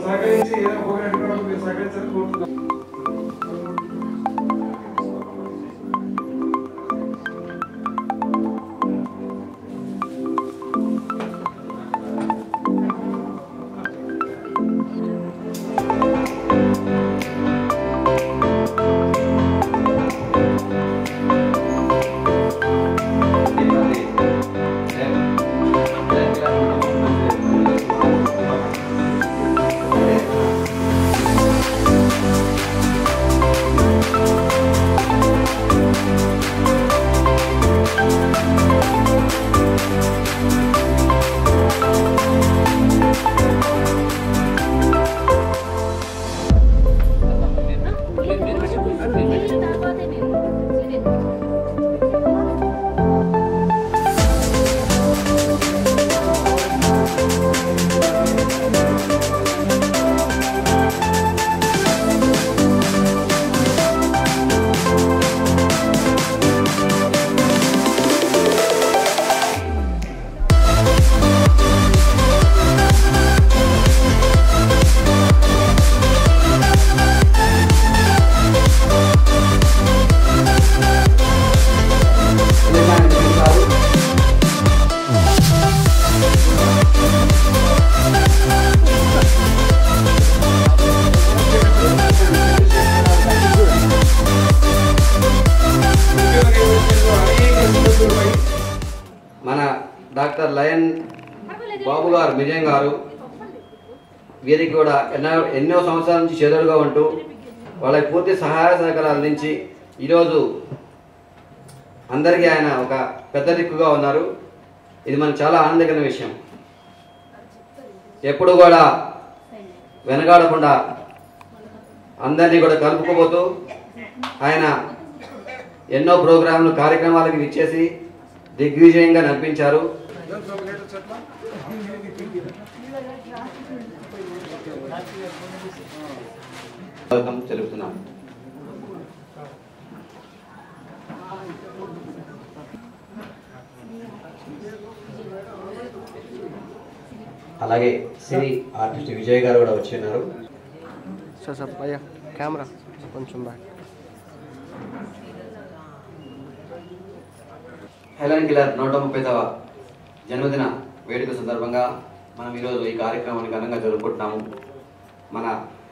సహకరించి ఏదైనా పోయినట్టు మీరు సహకరించాలని కోరుతున్నాం మన డాక్టర్ లయన్ బాబు గారు విజయం గారు వీరికి కూడా ఎన్నో ఎన్నో సంవత్సరాల నుంచి చేదోడుగా ఉంటూ వాళ్ళకి పూర్తి సహాయ సహకారాలు అందించి ఈరోజు అందరికీ ఆయన ఒక పెద్ద దిక్కుగా ఉన్నారు ఇది మనకు చాలా ఆనందకరమైన విషయం ఎప్పుడు కూడా వెనకాడకుండా అందరినీ కూడా కలుపుకోబోతూ ఆయన ఎన్నో ప్రోగ్రాంలు కార్యక్రమాలకు ఇచ్చేసి దిగ్విజయంగా నడిపించారు స్వాగతం తెలుపుతున్నాం అలాగే సినీ ఆర్టిస్ట్ విజయ్ గారు కూడా వచ్చి ఉన్నారు సార్ సార్ అయ్యా కెమెరా కొంచెం బ్యాక్ హెలెన్ కిలర్ నూట ముప్పైదవ జన్మదిన వేడుక సందర్భంగా మనం ఈరోజు ఈ కార్యక్రమాన్ని ఘనంగా జరుపుకుంటున్నాము మన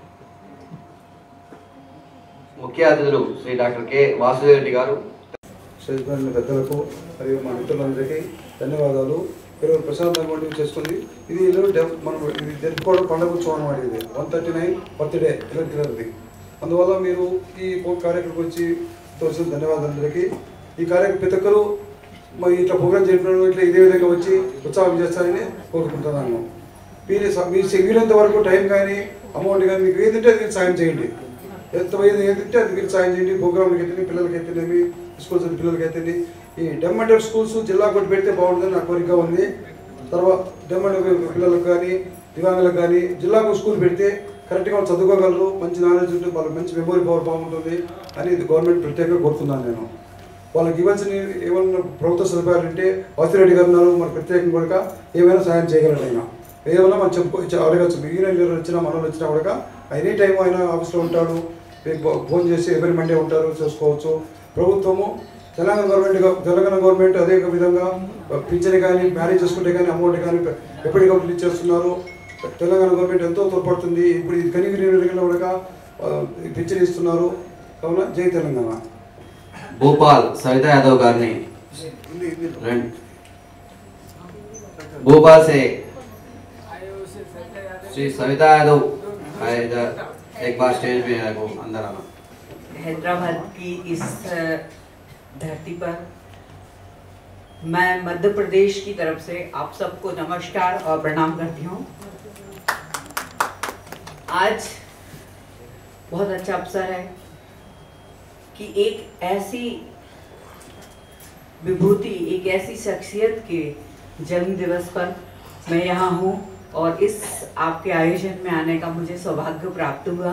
ముఖ్య అతిథులు శ్రీ డాక్టర్ కె వాసుదేవ్ రెడ్డి గారు చదువుకున్న పెద్దలకు మరియు మా మిత్రులందరికీ ధన్యవాదాలు ఈరోజు ప్రశాంతంగా వంటి చేసుకుంది ఇది ఈరోజు డెవ్ మనం ఇది జరుపుకోవడం పండుగ ఉత్సవం అనమాట ఇది వన్ థర్టీ నైన్ బర్త్డే ఇరవై కిలోది అందువల్ల మీరు ఈ పో- కార్యక్రమం వచ్చి తోసిన ధన్యవాదాలు అందరికీ ఈ కార్యక్రమం ప్రతి ఒక్కరు మరి ఇట్లా ప్రోగ్రామ్ చేయడం ఇట్లా ఇదే విధంగా వచ్చి ఉత్సాహం చేస్తారని కోరుకుంటున్నాను మీరు స- మీరు వీలైనంత వరకు టైం కానీ అమౌంట్ కానీ మీకు ఏదంటే అది మీరు సాయం చేయండి ఎంత ఏది ఏదంటే అది మీరు సాయం చేయండి ప్రోగ్రాంలకి అయితే పిల్లలకి అయితేనేమి స్కూల్స్ పిల్లలకి అయితే ఈ డెమ్ అండ్ స్కూల్స్ జిల్లా కొట్టి పెడితే బాగుంటుందని నా కోరిక ఉంది తర్వాత డెమ్ అండ్ పిల్లలకు కానీ దివ్యాంగులకు కానీ జిల్లాకు స్కూల్ పెడితే కరెక్ట్గా వాళ్ళు చదువుకోగలరు మంచి నాలెడ్జ్ ఉంటుంది వాళ్ళకి మంచి మెమొరీ పవర్ బాగుంటుంది అని ఇది గవర్నమెంట్ ప్రత్యేకంగా కోరుతున్నాను నేను వాళ్ళకి ఇవ్వాల్సిన ఏమన్నా ప్రభుత్వ సదుపాయాలు ఉంటే వాసిరెడ్డి గారు ఉన్నారు మరి ప్రత్యేకంగా కూడా ఏమైనా సాయం చేయగలరు ఆయన ఏమైనా మనం చెప్పుకో చె- అడగచ్చు మిగిలిన లీడర్ వచ్చినా మనోళ్ళు వచ్చినా కూడా ఎనీ టైం ఆయన ఆఫీస్లో ఉంటాడు మీకు ఫో- ఫోన్ చేసి ఎవరి మండే ఉంటారు చూసుకోవచ్చు ప్రభుత్వము తెలంగాణ గవర్నమెంట్ గా- తెలంగాణ గవర్నమెంట్ అదే విధంగా పింఛన్ కానీ మ్యారేజ్ చేసుకుంటే కానీ అమౌంట్ కానీ ఎప్పటికప్పుడు ఇచ్చేస్తున్నారు తెలంగాణ గవర్నమెంట్ ఎంతో తోడ్పడుతుంది ఇప్పుడు ఇది కనిగిరి కూడా ఆ, పింఛన్ ఇస్తున్నారు కావున జై తెలంగాణ భూపాల్ సవిత యాదవ్ గారిని రండి भोपाल से श्री सविता यादव आए इधर एक बार स्टेज पे आए वो अंदर आना हैदराबाद की इस अ, धरती पर मैं मध्य प्रदेश की तरफ से आप सबको नमस्कार और प्रणाम करती हूँ आज बहुत अच्छा अवसर है कि एक ऐसी विभूति एक ऐसी शख्सियत के जन्म दिवस पर मैं यहाँ हूँ और इस आपके आयोजन में आने का मुझे सौभाग्य प्राप्त हुआ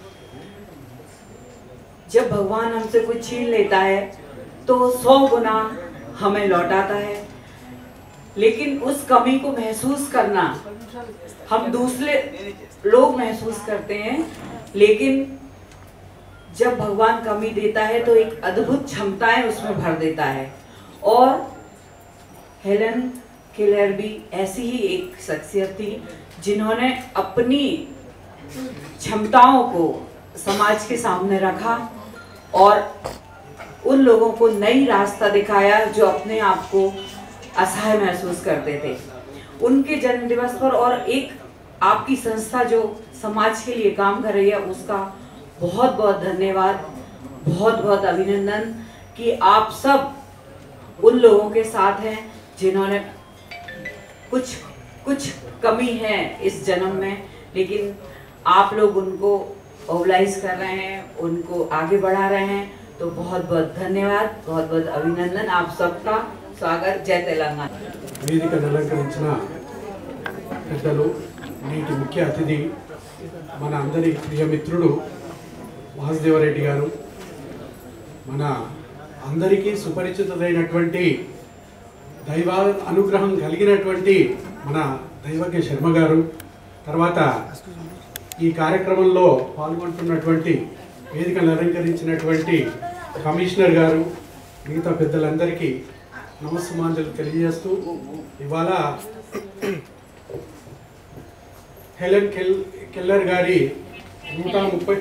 जब भगवान हमसे कुछ छीन लेता है तो सौ गुना हमें लौटाता है लेकिन उस कमी को महसूस करना हम दूसरे लोग महसूस करते हैं लेकिन जब भगवान कमी देता है तो एक अद्भुत क्षमताएं उसमें भर देता है और हेलन किलर भी ऐसी ही एक शख्सियत थी जिन्होंने अपनी क्षमताओं को समाज के सामने रखा और उन लोगों को नई रास्ता दिखाया जो अपने आप को असहाय महसूस करते थे उनके जन्म दिवस पर और एक आपकी संस्था जो समाज के लिए काम कर रही है उसका बहुत बहुत धन्यवाद बहुत बहुत अभिनंदन कि आप सब उन लोगों के साथ हैं जिन्होंने कुछ कुछ कमी है इस जन्म में लेकिन आप लोग उनको मोबिलाइज कर रहे हैं उनको आगे बढ़ा रहे हैं तो बहुत बहुत धन्यवाद बहुत बहुत अभिनंदन आप सबका स्वागत जय तेलंगाना వేదికను అలంకరించిన పెద్దలు నేటి ముఖ్య అతిథి మన అందరి ప్రియమిత్రుడు వాసుదేవరెడ్డి గారు మన అందరికీ సుపరిచితుడైనటువంటి దైవ అనుగ్రహం కలిగినటువంటి మన దైవజ్ఞ శర్మ గారు తర్వాత ఈ కార్యక్రమంలో పాల్గొంటున్నటువంటి వేదికను అలంకరించినటువంటి కమిషనర్ గారు మిగతా పెద్దలందరికీ నమస్సుమాంజలు తెలియజేస్తూ ఇవాళ హెలెన్ కెల్ కెల్లర్ గారి నూట ముప్పై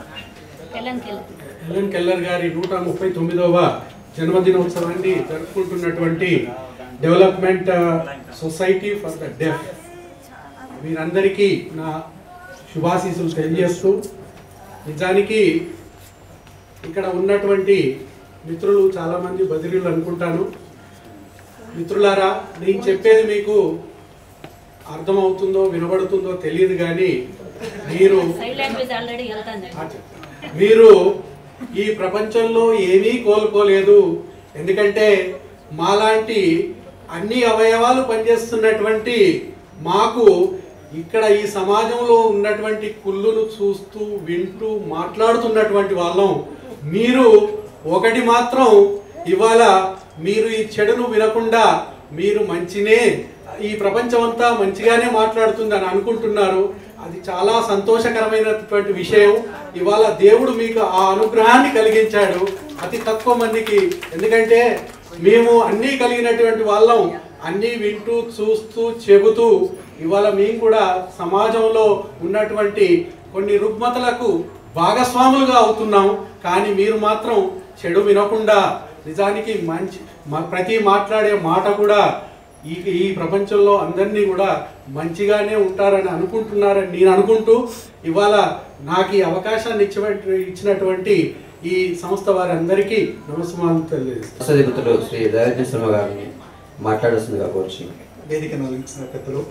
హెలెన్ కెల్లర్ గారి నూట ముప్పై తొమ్మిదవ జన్మదినోత్సవాన్ని జరుపుకుంటున్నటువంటి development society for the deaf వీరందరికీ నా శుభాశీస్సులు తెలియజేస్తూ నిజానికి ఇక్కడ ఉన్నటువంటి మిత్రులు చాలామంది బదిలీలు అనుకుంటాను మిత్రులారా నేను చెప్పేది మీకు అర్థమవుతుందో వినబడుతుందో తెలియదు కానీ మీరు సైడ్ లాంగ్వేజ్ ఆల్రెడీ వెళ్తాను మీరు ఈ ప్రపంచంలో ఏమీ కోల్పోలేదు ఎందుకంటే మాలాంటి అన్ని అవయవాలు పనిచేస్తున్నటువంటి మాకు ఇక్కడ ఈ సమాజంలో ఉన్నటువంటి కుళ్ళును చూస్తూ వింటూ మాట్లాడుతున్నటువంటి వాళ్ళం మీరు ఒకటి మాత్రం ఇవాళ మీరు ఈ చెడును వినకుండా మీరు మంచినే ఈ ప్రపంచం అంతా మంచిగానే మాట్లాడుతుందని అనుకుంటున్నారు అది చాలా సంతోషకరమైనటువంటి విషయం ఇవాళ దేవుడు మీకు ఆ అనుగ్రహాన్ని కలిగించాడు అతి తక్కువ మందికి ఎందుకంటే మేము అన్నీ కలిగినటువంటి వాళ్ళం అన్నీ వింటూ చూస్తూ చెబుతూ ఇవాళ మేము కూడా సమాజంలో ఉన్నటువంటి కొన్ని రుగ్మతలకు భాగస్వాములుగా అవుతున్నాం కానీ మీరు మాత్రం చెడు వినకుండా నిజానికి మంచి మ- ప్రతి మాట్లాడే మాట కూడా ఈ ఈ ప్రపంచంలో అందరినీ కూడా మంచిగానే ఉంటారని అనుకుంటున్నారని నేను అనుకుంటూ ఇవాళ నాకు ఈ అవకాశాన్ని ఇచ్చినటువంటి ఇచ్చినటువంటి ఈ సంస్థ వారందరికీ నమస్కారం తెలియజేస్తాను రాష్ట్రాధిపతులు శ్రీ దయాజ్ఞ శర్మ గారిని మాట్లాడాల్సిందిగా కోరుచు వేదికను అలంకరించిన పెద్దలు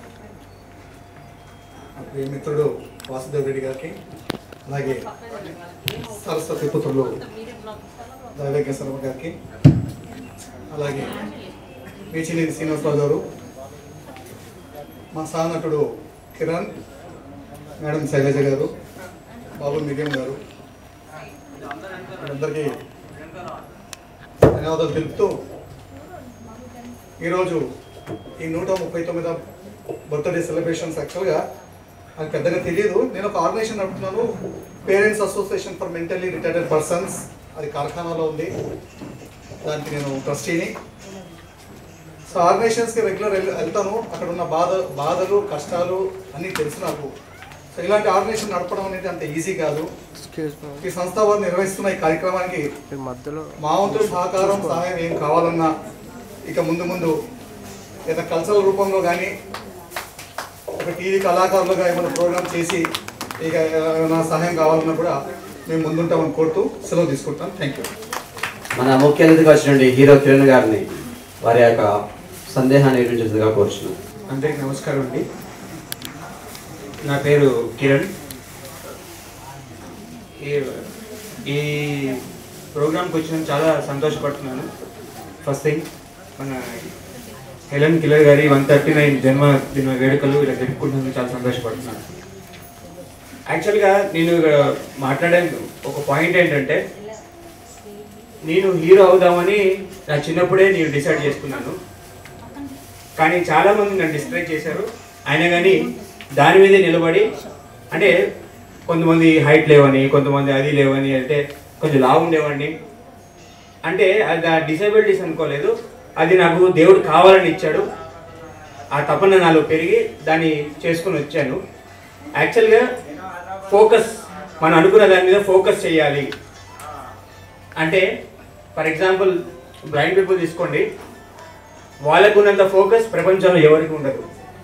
నా ప్రియ మిత్రుడు వాసుదేవ్ రెడ్డి గారికి అలాగే సరస్వతి పుత్రులు దైవజ్ఞ శర్మ గారికి అలాగే వేచినేని శ్రీనివాసరావు గారు మా సహనటుడు కిరణ్ మేడం శైలజ గారు బాబు మిరియం గారు వీరందరికీ ధన్యవాదాలు తెలుపుతూ ఈరోజు ఈ నూట ముప్పై తొమ్మిదో బర్త్డే సెలబ్రేషన్స్ యాక్చువల్గా నాకు పెద్దగా తెలియదు నేను ఒక ఆర్గనైజేషన్ నడుపుతున్నాను parents association for mentally retarded persons అది కార్ఖానాలో ఉంది దానికి నేను ట్రస్టీని సో ఆర్గనైజేషన్స్కి రెగ్యులర్ వెళ్తాను అక్కడ ఉన్న బాధ బాధలు కష్టాలు అన్నీ తెలుసు నాకు సో ఇలాంటి ఆర్గనైజేషన్ నడపడం అనేది అంత ఈజీ కాదు ఎక్స్క్యూజ్ ఈ సంస్థ వారు నిర్వహిస్తున్న ఈ కార్యక్రమానికి మీ మధ్యలో మా వంతు సహకారం సహాయం ఏం కావాలన్నా ఇక ముందు ముందు ఏదైనా కల్చరల్ రూపంలో కానీ ఒక టీవీ కళాకారులుగా ఏమైనా ప్రోగ్రామ్ చేసి ఇక ఏమైనా సహాయం కావాలన్నా కూడా మేము ముందుంటామని కోరుతూ సెలవు తీసుకుంటాం థ్యాంక్ యూ మన ముఖ్య అతిథిగా వచ్చినటువంటి హీరో కిరణ్ గారిని వారి యొక్క సందేహాన్ని వివరించేదిగా కోరుచున్నాం అందరికి నమస్కారం అండి నా పేరు కిరణ్ ఈ ఈ ప్రోగ్రామ్కి వచ్చిన చాలా సంతోషపడుతున్నాను ఫస్ట్ థింగ్ మన హెలెన్ కిల్లర్ గారి వన్ థర్టీ నైన్ జన్మదిన వేడుకలు ఇలా జరుపుకుంటున్నందుకు చాలా సంతోషపడుతున్నాను యాక్చువల్గా నేను ఇక్కడ మాట్లాడే ఒక పాయింట్ ఏంటంటే నేను హీరో అవుదామని నా చిన్నప్పుడే నేను డిసైడ్ చేసుకున్నాను కానీ చాలామంది నన్ను డిస్కరేజ్ చేశారు అయినా కానీ దాని మీదే నిలబడి అంటే కొంతమంది హైట్ లేవని కొంతమంది అది లేవని అంటే కొంచెం లావు ఉండేవాడిని అంటే అది డిసేబిలిటీస్ అనుకోలేదు అది నాకు దేవుడు కావాలని ఇచ్చాడు ఆ తపన నాలో పెరిగి దాన్ని చేసుకొని వచ్చాను యాక్చువల్గా ఫోకస్ మనం అనుకున్న దాని మీద ఫోకస్ చేయాలి అంటే ఫర్ ఎగ్జాంపుల్ బ్లైండ్ పీపుల్ తీసుకోండి వాళ్ళకు ఉన్నంత ఫోకస్ ప్రపంచంలో ఎవరికి ఉండదు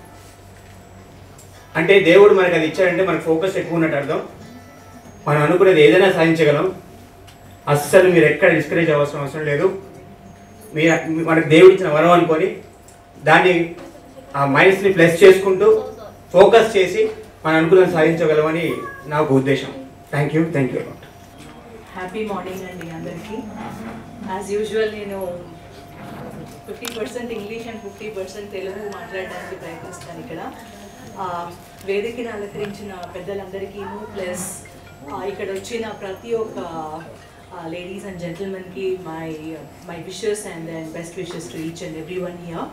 అంటే దేవుడు మనకు అది ఇచ్చాడంటే మనకు ఫోకస్ ఎక్కువ ఉన్నట్టు అర్థం మనం అనుకునేది ఏదైనా సాధించగలం అస్సలు మీరు ఎక్కడ డిస్కరేజ్ అవ్వాల్సిన అవసరం లేదు మీరు మనకు దేవుడు ఇచ్చిన వరం అనుకొని దాన్ని ఆ మైండ్స్ని ప్లస్ చేసుకుంటూ ఫోకస్ చేసి మనం అనుకున్నది సాధించగలమని నాకు ఉద్దేశం thank you thank you happy morning అండి అందరికీ యాజ్ యూజువల్ నేను fifty percent English and fifty percent Telugu మాట్లాడడానికి ప్రయత్నిస్తాను ఇక్కడ ఆ, వేదికను అలంకరించిన పెద్దలందరికీ ప్లస్ ఇక్కడ వచ్చిన ప్రతి ఒక్క లేడీస్ అండ్ జెంటిల్మెన్కి my my wishes and then best wishes to each and every one here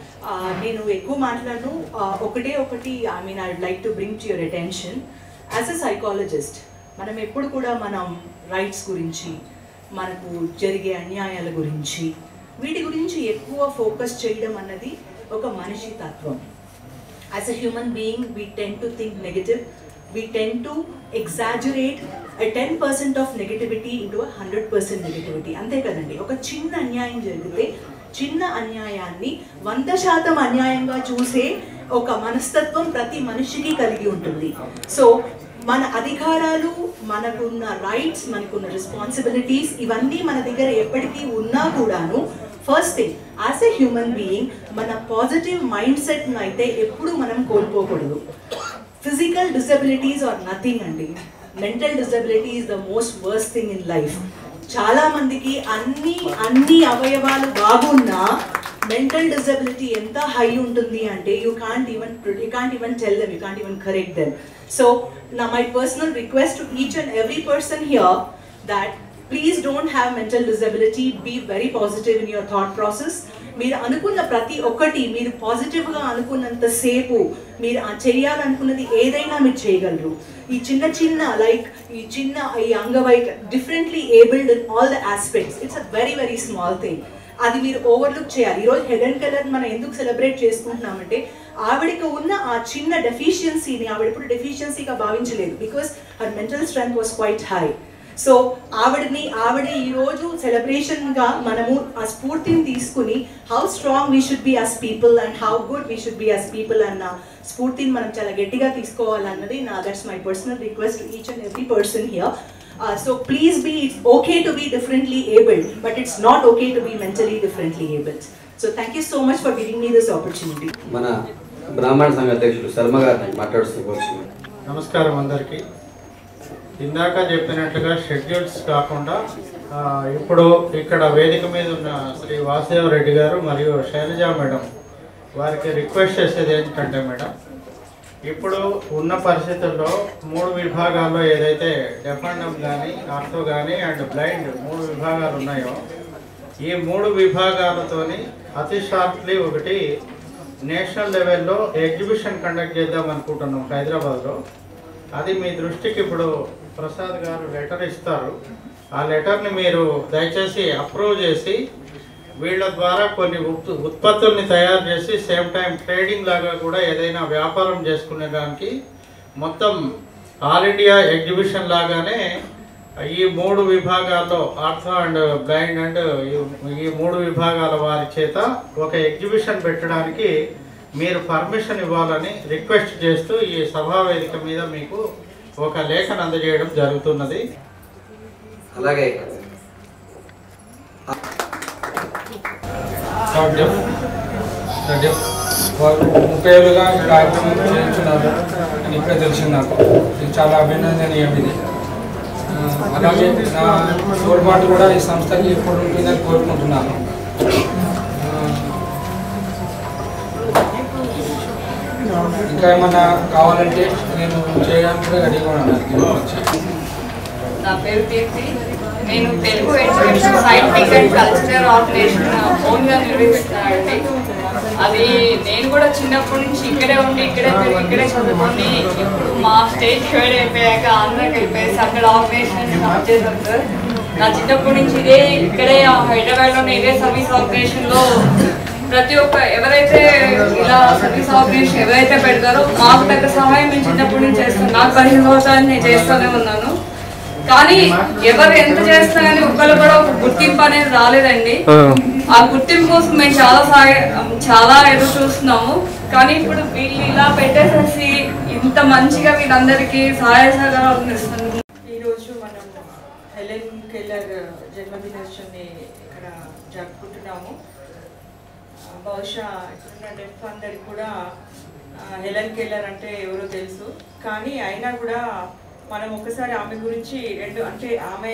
నేను ఎక్కువ మాట్లాడను ఆ, ఒకటే ఒకటి I mean I would like to bring to your attention as a psychologist మనం ఎప్పుడు కూడా మనం రైట్స్ గురించి మనకు జరిగే అన్యాయాల గురించి వీటి గురించి ఎక్కువ ఫోకస్ చేయడం అన్నది ఒక మనిషి తత్వం as a human being we tend to think negative we tend to exaggerate ten percent of negativity into hundred percent negativity అంతే కదండి ఒక చిన్న అన్యాయం జరిగితే చిన్న అన్యాయాన్ని వంద శాతం అన్యాయంగా చూసే ఒక మనస్తత్వం ప్రతి మనిషికి కలిగి ఉంటుంది సో మన అధికారాలు మనకున్న రైట్స్ మనకున్న రెస్పాన్సిబిలిటీస్ ఇవన్నీ మన దగ్గర ఎప్పటికీ ఉన్నా కూడాను first thing as a human being మన పాజిటివ్ మైండ్ సెట్ అయితే ఎప్పుడు మనం కోల్పోకూడదు ఫిజికల్ డిసబిలిటీస్ ఆర్ నథింగ్ అండి mental disability is the most worst thing in life చాలా మందికి అన్ని అన్ని అవయవాలు బాగున్నా మెంటల్ డిసబిలిటీ ఎంత హై ఉంటుంది అంటే you can't even you can't even tell them you can't even correct them so నా my personal request to each and every person here that please don't have mental disability be very positive in your thought process మీరు అనుకున్న ప్రతి ఒక్కటి మీరు పాజిటివ్గా అనుకున్నంత సేపు మీరు ఆ చేయాలనుకున్నది ఏదైనా మీరు చేయగలరు ఈ చిన్న చిన్న లైక్ ఈ చిన్న ఈ అంగవైక differently abled in all the aspects it's a very very small thing అది మీరు ఓవర్లుక్ చేయాలి ఈరోజు హెడ్ అండ్ కలర్ మనం ఎందుకు సెలబ్రేట్ చేసుకుంటున్నామంటే ఆవిడకి ఉన్న ఆ చిన్న డెఫిషియన్సీని ఆవిడ ఇప్పుడు డెఫిషియన్సీగా భావించలేదు because her mental strength was quite high so ఆవిడని ఆవిడ ఈ రోజు సెలబ్రేషన్ గా మనము ఆ స్ఫూర్తిని తీసుకుని how strong we should be as people and how good we should be as people అన్న స్ఫూర్తిని మనం చాలా గట్టిగా తీసుకోవాలన్నది నా that's my personal request each and every person here so please be it's okay to be differently abled but it's not okay to be mentally differently abled so thank you so much for giving me this opportunity మన బ్రాహ్మణ సంఘ అధ్యక్షులు శర్మ గారిని మాట్లాడుతూ కోరుచున్నాను నమస్కారం అందరికీ ఇందాక చెప్పినట్లుగా షెడ్యూల్స్ కాకుండా ఆ, ఇప్పుడు ఇక్కడ వేదిక మీద ఉన్న శ్రీ వాసుదేవ్ రెడ్డి గారు మరియు శైలజ మేడం వారికి రిక్వెస్ట్ చేసేది ఏంటంటే మేడం ఇప్పుడు ఉన్న పరిస్థితుల్లో మూడు విభాగాల్లో ఏదైతే డెఫండం కానీ ఆర్థో కానీ అండ్ బ్లైండ్ మూడు విభాగాలు ఉన్నాయో ఈ మూడు విభాగాలతోని అతి షార్ట్లీ ఒకటి నేషనల్ లెవెల్లో ఎగ్జిబిషన్ కండక్ట్ చేద్దాం అనుకుంటున్నాం హైదరాబాద్లో అది మీ దృష్టికి ఇప్పుడు ప్రసాద్ గారు లెటర్ ఇస్తారు ఆ లెటర్ని మీరు దయచేసి అప్రూవ్ చేసి వీళ్ళ ద్వారా కొన్ని ఉత్- ఉత్పత్తుల్ని తయారు చేసి సేమ్ టైం ట్రేడింగ్ లాగా కూడా ఏదైనా వ్యాపారం చేసుకునే దానికి మొత్తం ఆల్ ఇండియా ఎగ్జిబిషన్ లాగానే ఈ మూడు విభాగాల్లో ఆర్థో అండ్ బ్లైండ్ అండ్ ఈ- ఈ మూడు విభాగాల వారి చేత ఒక ఎగ్జిబిషన్ పెట్టడానికి మీరు పర్మిషన్ ఇవ్వాలని రిక్వెస్ట్ చేస్తూ ఈ సభా వేదిక మీద మీకు ఒక లేఖను అందజేయడం జరుగుతున్నది అలాగే వారు ముప్పై ఏళ్ళుగా ఈ కార్యక్రమం చేస్తున్నారు అని ఇప్పుడే తెలిసింది నాకు ఇది చాలా అభినందనీయం ఇది ఆ, అలాగే నా తోడ్పాటు కూడా ఈ సంస్థకి ఎప్పుడు ఉంటుందని కోరుకుంటున్నాను ఆ, ఇంకా ఏమన్నా కావాలంటే నేను చేయడానికి కూడా రెడీగా ఉన్నాను దీని గురించి. నా పేరు కీర్తి నేను Telugu education scientific and cultural organization ఓన్గా నిర్వహిస్తున్నానండి అది నేను కూడా చిన్నప్పటి నుంచి ఇక్కడే ఉండి ఇక్కడే పెరిగి ఇక్కడే చదువుకొని ఇప్పుడు మా స్టేట్ డివైడ్ అయిపోయాక ఆంధ్రాకి వెళ్ళిపోయేసి అక్కడ ఆర్గనైజేషన్ స్టార్ట్ చేశాను సార్ నా చిన్నప్పటి నుంచి ఇదే ఇక్కడే హైదరాబాద్లోనే ఇదే సర్వీస్ ఆర్గనైజేషన్లో ప్రతి ఒక్క ఎవరైతే ఇలా సర్వీస్ ఆర్గనైజేషన్ ఎవరైతే పెడతారో మాకు తగ్గ సహాయం నేను చిన్నప్పటి నుంచి చేస్తాను నాకు పదిహేను సంవత్సరాలు నేను చేస్తూనే ఉన్నాను కానీ ఎవరు ఎంత చేస్తున్నా కానీ ఒక్కరు కూడా ఒక గుర్తింపు అనేది రాలేదండి ఆ గుర్తింపు కోసం మేము చాలా సాయ చాలా ఎదురు చూస్తున్నాము కానీ ఇప్పుడు వీళ్ళు ఇలా పెట్టేసేసి ఇంత మంచిగా వీళ్ళందరికీ సహాయ సహకారాలు ఇస్తున్నారు ఈరోజు మనం హెలెన్ కెల్లర్ జన్మదినోత్సవాన్ని ఇక్కడ జరుపుకుంటున్నాము ఆ, బహుశా ఇక్కడున్న డెఫ్ అందరికి కూడా ఆ, హెలెన్ కెల్లర్ అంటే ఎవరో తెలుసు కానీ అయినా కూడా మనం ఒకసారి ఆమె గురించి రెండు అంటే ఆమె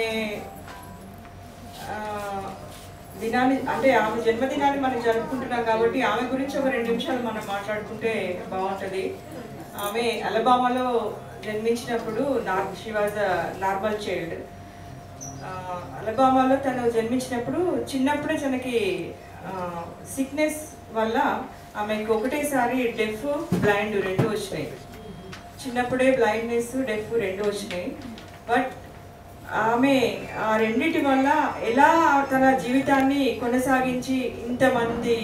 ఆ, దినాన్ని అంటే ఆమె జన్మదినాన్ని మనం జరుపుకుంటున్నాం కాబట్టి ఆమె గురించి ఒక రెండు నిమిషాలు మనం మాట్లాడుకుంటే బాగుంటుంది ఆమె అలబామాలో జన్మించినప్పుడు నార్ షీ వాజ్ నార్మల్ చైల్డ్ అలబామాలో తను జన్మించినప్పుడు చిన్నప్పుడే తనకి సిక్నెస్ వల్ల ఆమెకు ఒకటేసారి డెఫ్ బ్లైండ్ రెండు వచ్చినాయి చిన్నప్పుడే బ్లైండ్నెస్ డెఫ్ రెండు వచ్చినాయి బట్ ఆమె ఆ రెండిటి వల్ల ఎలా తన జీవితాన్ని కొనసాగించి ఇంతమంది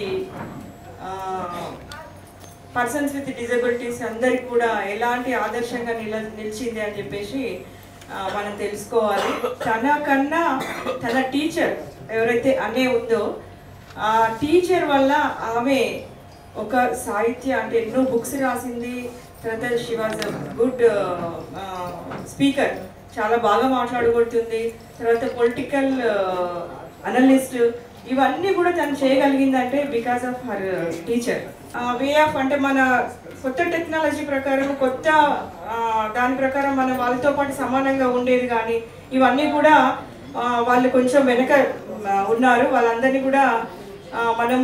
పర్సన్స్ విత్ డిజబిలిటీస్ అందరికి కూడా ఎలాంటి ఆదర్శంగా నిల నిలిచింది అని చెప్పేసి ఆ, మనం తెలుసుకోవాలి తన కన్నా తన టీచర్ ఎవరైతే అనే ఉందో ఆ టీచర్ వల్ల ఆమె ఒక సాహిత్య అంటే ఎన్నో బుక్స్ రాసింది తర్వాత షీ వాజ్ గుడ్ స్పీకర్ చాలా బాగా మాట్లాడగలుగుతుంది తర్వాత పొలిటికల్ అనలిస్ట్ ఇవన్నీ కూడా తను చేయగలిగిందంటే because of her teacher way of అంటే మన కొత్త టెక్నాలజీ ప్రకారం కొత్త ఆ, దాని ప్రకారం మన వాళ్ళతో పాటు సమానంగా ఉండేది కానీ ఇవన్నీ కూడా ఆ, వాళ్ళు కొంచెం వెనక ఆ, ఉన్నారు వాళ్ళందరినీ కూడా ఆ, మనం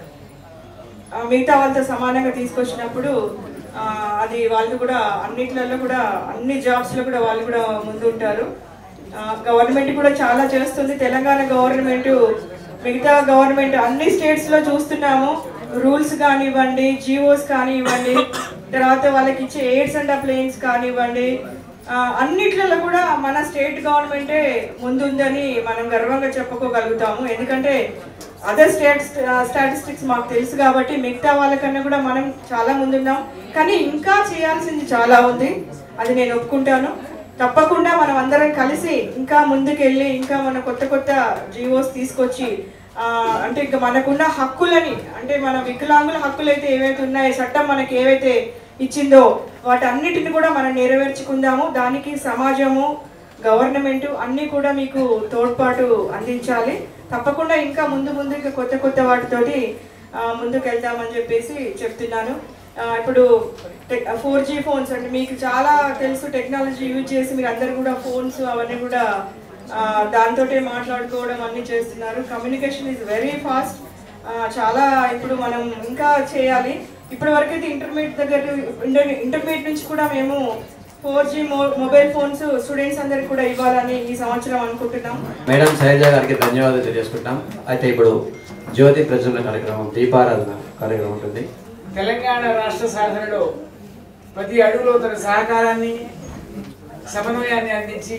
ఆ, మిగతా వాళ్ళతో సమానంగా తీసుకొచ్చినప్పుడు ఆ, అది వాళ్ళు కూడా అన్నిట్లలో కూడా అన్ని జాబ్స్లో కూడా వాళ్ళు కూడా ముందు ఉంటారు గవర్నమెంట్ కూడా చాలా చేస్తుంది తెలంగాణ గవర్నమెంట్ మిగతా గవర్నమెంట్ అన్ని స్టేట్స్లో చూస్తున్నాము రూల్స్ కానివ్వండి జియోస్ కానివ్వండి తర్వాత వాళ్ళకి ఇచ్చే ఎయిడ్స్ అండ్ ప్లేన్స్ కానివ్వండి ఆ, అన్నిట్లలో కూడా మన స్టేట్ గవర్నమెంటే ముందుందని మనం గర్వంగా చెప్పుకోగలుగుతాము ఎందుకంటే అదర్ స్టేట్స్ స్టాటిస్టిక్స్ మాకు తెలుసు కాబట్టి మిగతా వాళ్ళకన్నా కూడా మనం చాలా ముందున్నాం కానీ ఇంకా చేయాల్సింది చాలా ఉంది అది నేను ఒప్పుకుంటాను తప్పకుండా మనం అందరం కలిసి ఇంకా ముందుకెళ్ళి ఇంకా మన కొత్త కొత్త జీవోస్ తీసుకొచ్చి ఆ, అంటే ఇంకా మనకున్న హక్కులని అంటే మన వికలాంగుల హక్కులు అయితే ఏవైతే ఉన్నాయో చట్టం మనకి ఏవైతే ఇచ్చిందో వాటన్నిటిని కూడా మనం నెరవేర్చుకుందాము దానికి సమాజము గవర్నమెంట్ అన్నీ కూడా మీకు తోడ్పాటు అందించాలి తప్పకుండా ఇంకా ముందు ముందు ఇంకా కొత్త కొత్త వాటితోటి ఆ, ముందుకు వెళ్తామని చెప్పేసి చెప్తున్నాను ఆ, ఇప్పుడు ఫోర్ జీ ఫోన్స్ అంటే మీకు చాలా తెలుసు టెక్నాలజీ యూజ్ చేసి మీరు అందరు కూడా ఫోన్స్ అవన్నీ కూడా ఆ, దాంతోటే మాట్లాడుకోవడం అన్నీ చేస్తున్నారు కమ్యూనికేషన్ ఈజ్ వెరీ ఫాస్ట్ చాలా ఇప్పుడు మనం ఇంకా చేయాలి ఇప్పటి వరకు అయితే ఇంటర్మీడియట్ దగ్గర ఇంటర్- ఇంటర్మీడియట్ నుంచి కూడా మేము four G mobile phones students అందరికి కూడా ఇవ్వాలని ఈ సంవత్సరం అనుకుంటున్నాం మేడం శైలజ గారికి ధన్యవాదాలు తెలియజేసుకుంటాం అయితే ఇప్పుడు జ్యోతి ప్రజ్వలన కార్యక్రమం దీపారాధన కార్యక్రమం ఉంటుంది తెలంగాణ రాష్ట్ర సాధనలో ప్రతి అడుగులో తన సహకారాన్ని సమన్వయాన్ని అందించి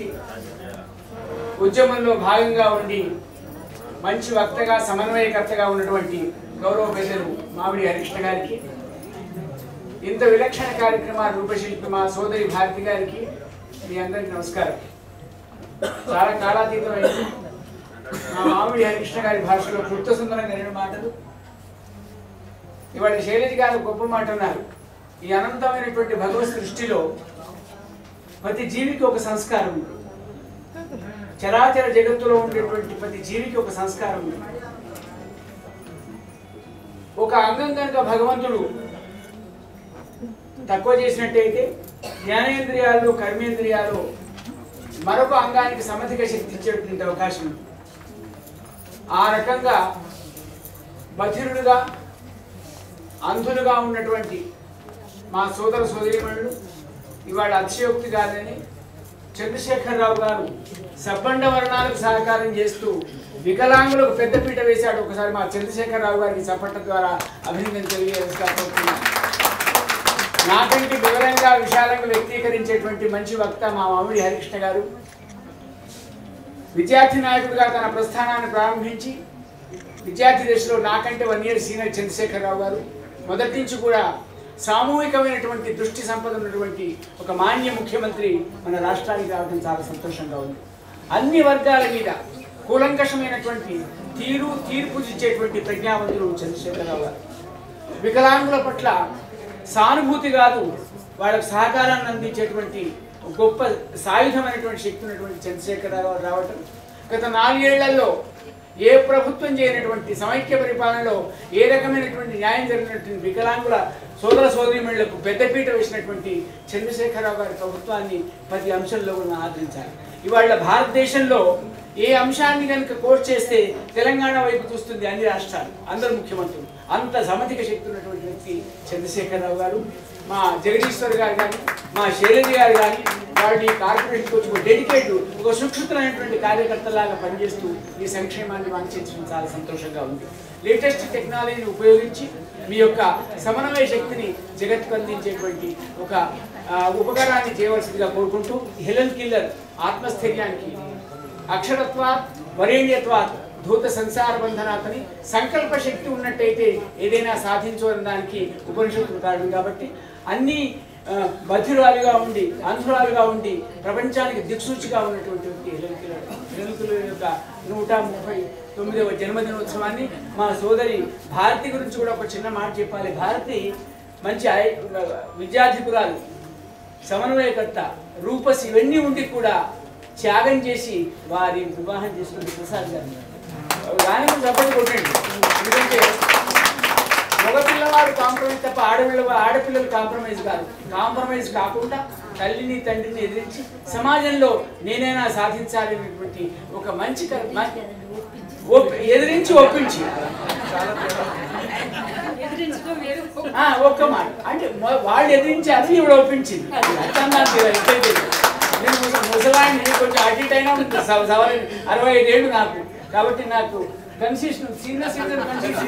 ఉద్యమంలో భాగంగా ఉండి మంచి వక్తగా సమన్వయకర్తగా ఉన్నటువంటి గౌరవ పెద్దలు మామిడి హరికృష్ణ గారికి ఇంత విలక్షణ కార్యక్రమాలు రూపశిల్పి మా సోదరి భారతి గారికి మీ అందరికి నమస్కారం చాలా కాలాతీతమైంది మా మామిడి హరికృష్ణ గారి భాషలో కృత సుందరంగా రెండు మాటలు ఇవాళ శైలజ గారు గొప్ప మాట అన్నారు ఈ అనంతమైనటువంటి భగవత్ సృష్టిలో ప్రతి జీవికి ఒక సంస్కారం ఉంది చరాచర జగత్తులో ఉండేటువంటి ప్రతి జీవికి ఒక సంస్కారం ఉంది ఒక అంగం కనుక భగవంతుడు తక్కువ చేసినట్టయితే జ్ఞానేంద్రియాలు కర్మేంద్రియాలు మరొక అంగానికి సమధిక శక్తి ఇచ్చేటువంటి అవకాశం ఉంది ఆ రకంగా బధిరుడుగా అంధులుగా ఉన్నటువంటి మా సోదర సోదరిమణులు ఇవాళ అతిశయోక్తి కాదని చంద్రశేఖరరావు గారు సబ్బండ వర్ణాలకు సహకారం చేస్తూ వికలాంగులకు పెద్దపీట వేశాడు ఒకసారి మా చంద్రశేఖరరావు గారికి చప్పట్ల ద్వారా అభినందన తెలియజేసుకోవాలనుకుంటున్నాను నాకంటే వివరంగా విశాలంగా వ్యక్తీకరించేటువంటి మంచి వక్త మా మామిడి హరికృష్ణ గారు విద్యార్థి నాయకుడిగా తన ప్రస్థానాన్ని ప్రారంభించి విద్యార్థి దశలో నాకంటే వన్ ఇయర్ సీనియర్ చంద్రశేఖరరావు గారు మొదటి నుంచి కూడా సామూహికమైనటువంటి దృష్టి సంపద ఉన్నటువంటి ఒక మాన్య ముఖ్యమంత్రి మన రాష్ట్రానికి రావడం చాలా సంతోషంగా ఉంది అన్ని వర్గాల మీద కూలంకషమైనటువంటి తీరు తీర్పు ఇచ్చేటువంటి ప్రజ్ఞావంతులు చంద్రశేఖరరావు గారు వికలాంగుల పట్ల సానుభూతి కాదు వాళ్ళకు సహకారాన్ని అందించేటువంటి గొప్ప సాయుధమైనటువంటి శక్తి ఉన్నటువంటి చంద్రశేఖరరావు గారు రావటం గత నాలుగేళ్లలో ఏ ప్రభుత్వం చేయనటువంటి సమైక్య పరిపాలనలో ఏ రకమైనటువంటి న్యాయం జరిగినటువంటి వికలాంగుల సోదర సోదరిమణులకు పెద్దపీట వేసినటువంటి చంద్రశేఖరరావు గారి ప్రభుత్వాన్ని ప్రతి అంశంలో కూడా ఆదరించాలి ఇవాళ భారతదేశంలో ఏ అంశాన్ని కనుక కోర్టు చేస్తే తెలంగాణ వైపు చూస్తుంది అన్ని రాష్ట్రాలు అందరు ముఖ్యమంత్రులు అంత సమధిక శక్తి ఉన్నటువంటి వ్యక్తి చంద్రశేఖరరావు గారు మా జగదీశ్వర్ గారు కానీ మా శైలజ గారు కానీ వాళ్ళు ఈ కార్పొరేషన్కి వచ్చి ఒక డెడికేట్ ఒక సుక్షితమైనటువంటి కార్యకర్తలాగా పనిచేస్తూ ఈ సంక్షేమాన్ని వాంఛించడం చాలా సంతోషంగా ఉంది లేటెస్ట్ టెక్నాలజీని ఉపయోగించి మీ యొక్క సమన్వయ శక్తిని జగత్కు అందించేటువంటి ఒక ఆ, ఉపకారాన్ని చేయవలసిందిగా కోరుకుంటూ హెలెన్ కిల్లర్ ఆత్మస్థైర్యానికి అక్షరత్వాత్ వరేణ్యత్వాత్ ధూత సంసార బంధనాతని సంకల్ప శక్తి ఉన్నట్టయితే ఏదైనా సాధించవని దానికి ఉపనిషత్తులు కారణం కాబట్టి అన్ని ఆ, బధిరాలుగా ఉండి అంధురాలుగా ఉండి ప్రపంచానికి దిక్సూచిగా ఉన్నటువంటి వ్యక్తి హెలెన్ కిల్లర్ హెలెన్ కిల్లర్ యొక్క నూట ముప్పై తొమ్మిదవ జన్మదినోత్సవాన్ని మా సోదరి భారతి గురించి కూడా ఒక చిన్న మాట చెప్పాలి భారతి మంచి ఐ- విద్యాధిపురాలు సమన్వయకర్త రూపస్ ఇవన్నీ ఉండి కూడా త్యాగం చేసి వారి వివాహం చేసుకున్న ప్రసాద్ గారు దాని గురించి చెప్పండి కొట్టండి ఎందుకంటే మగ పిల్లవాడు కాంప్రమైజ్ తప్ప ఆడపిల్ల ఆడపిల్లలు కాంప్రమైజ్ కాదు కాంప్రమైజ్ కాకుండా తల్లిని తండ్రిని ఎదిరించి సమాజంలో నేనైనా సాధించాలి అనేటువంటి ఒక మంచి క- మ- ఒప్పి- ఎదిరించి ఒప్పించి ఆ, ఒక్క మాట అంటే మొ- వాళ్ళు ఎదిరించి అది ఇవిడ ఒప్పించింది అర్థం నాకు తెలియదు. నేను ముస- ముసలాడిని కొంచెం అటు ఇటు అయినా ఉంటుంది. సవ- సవరణ అరవై ఐదేళ్ళు నాకు కాబట్టి నాకు కన్సెషన్ సీనియర్ సీనియర్ కన్సెషన్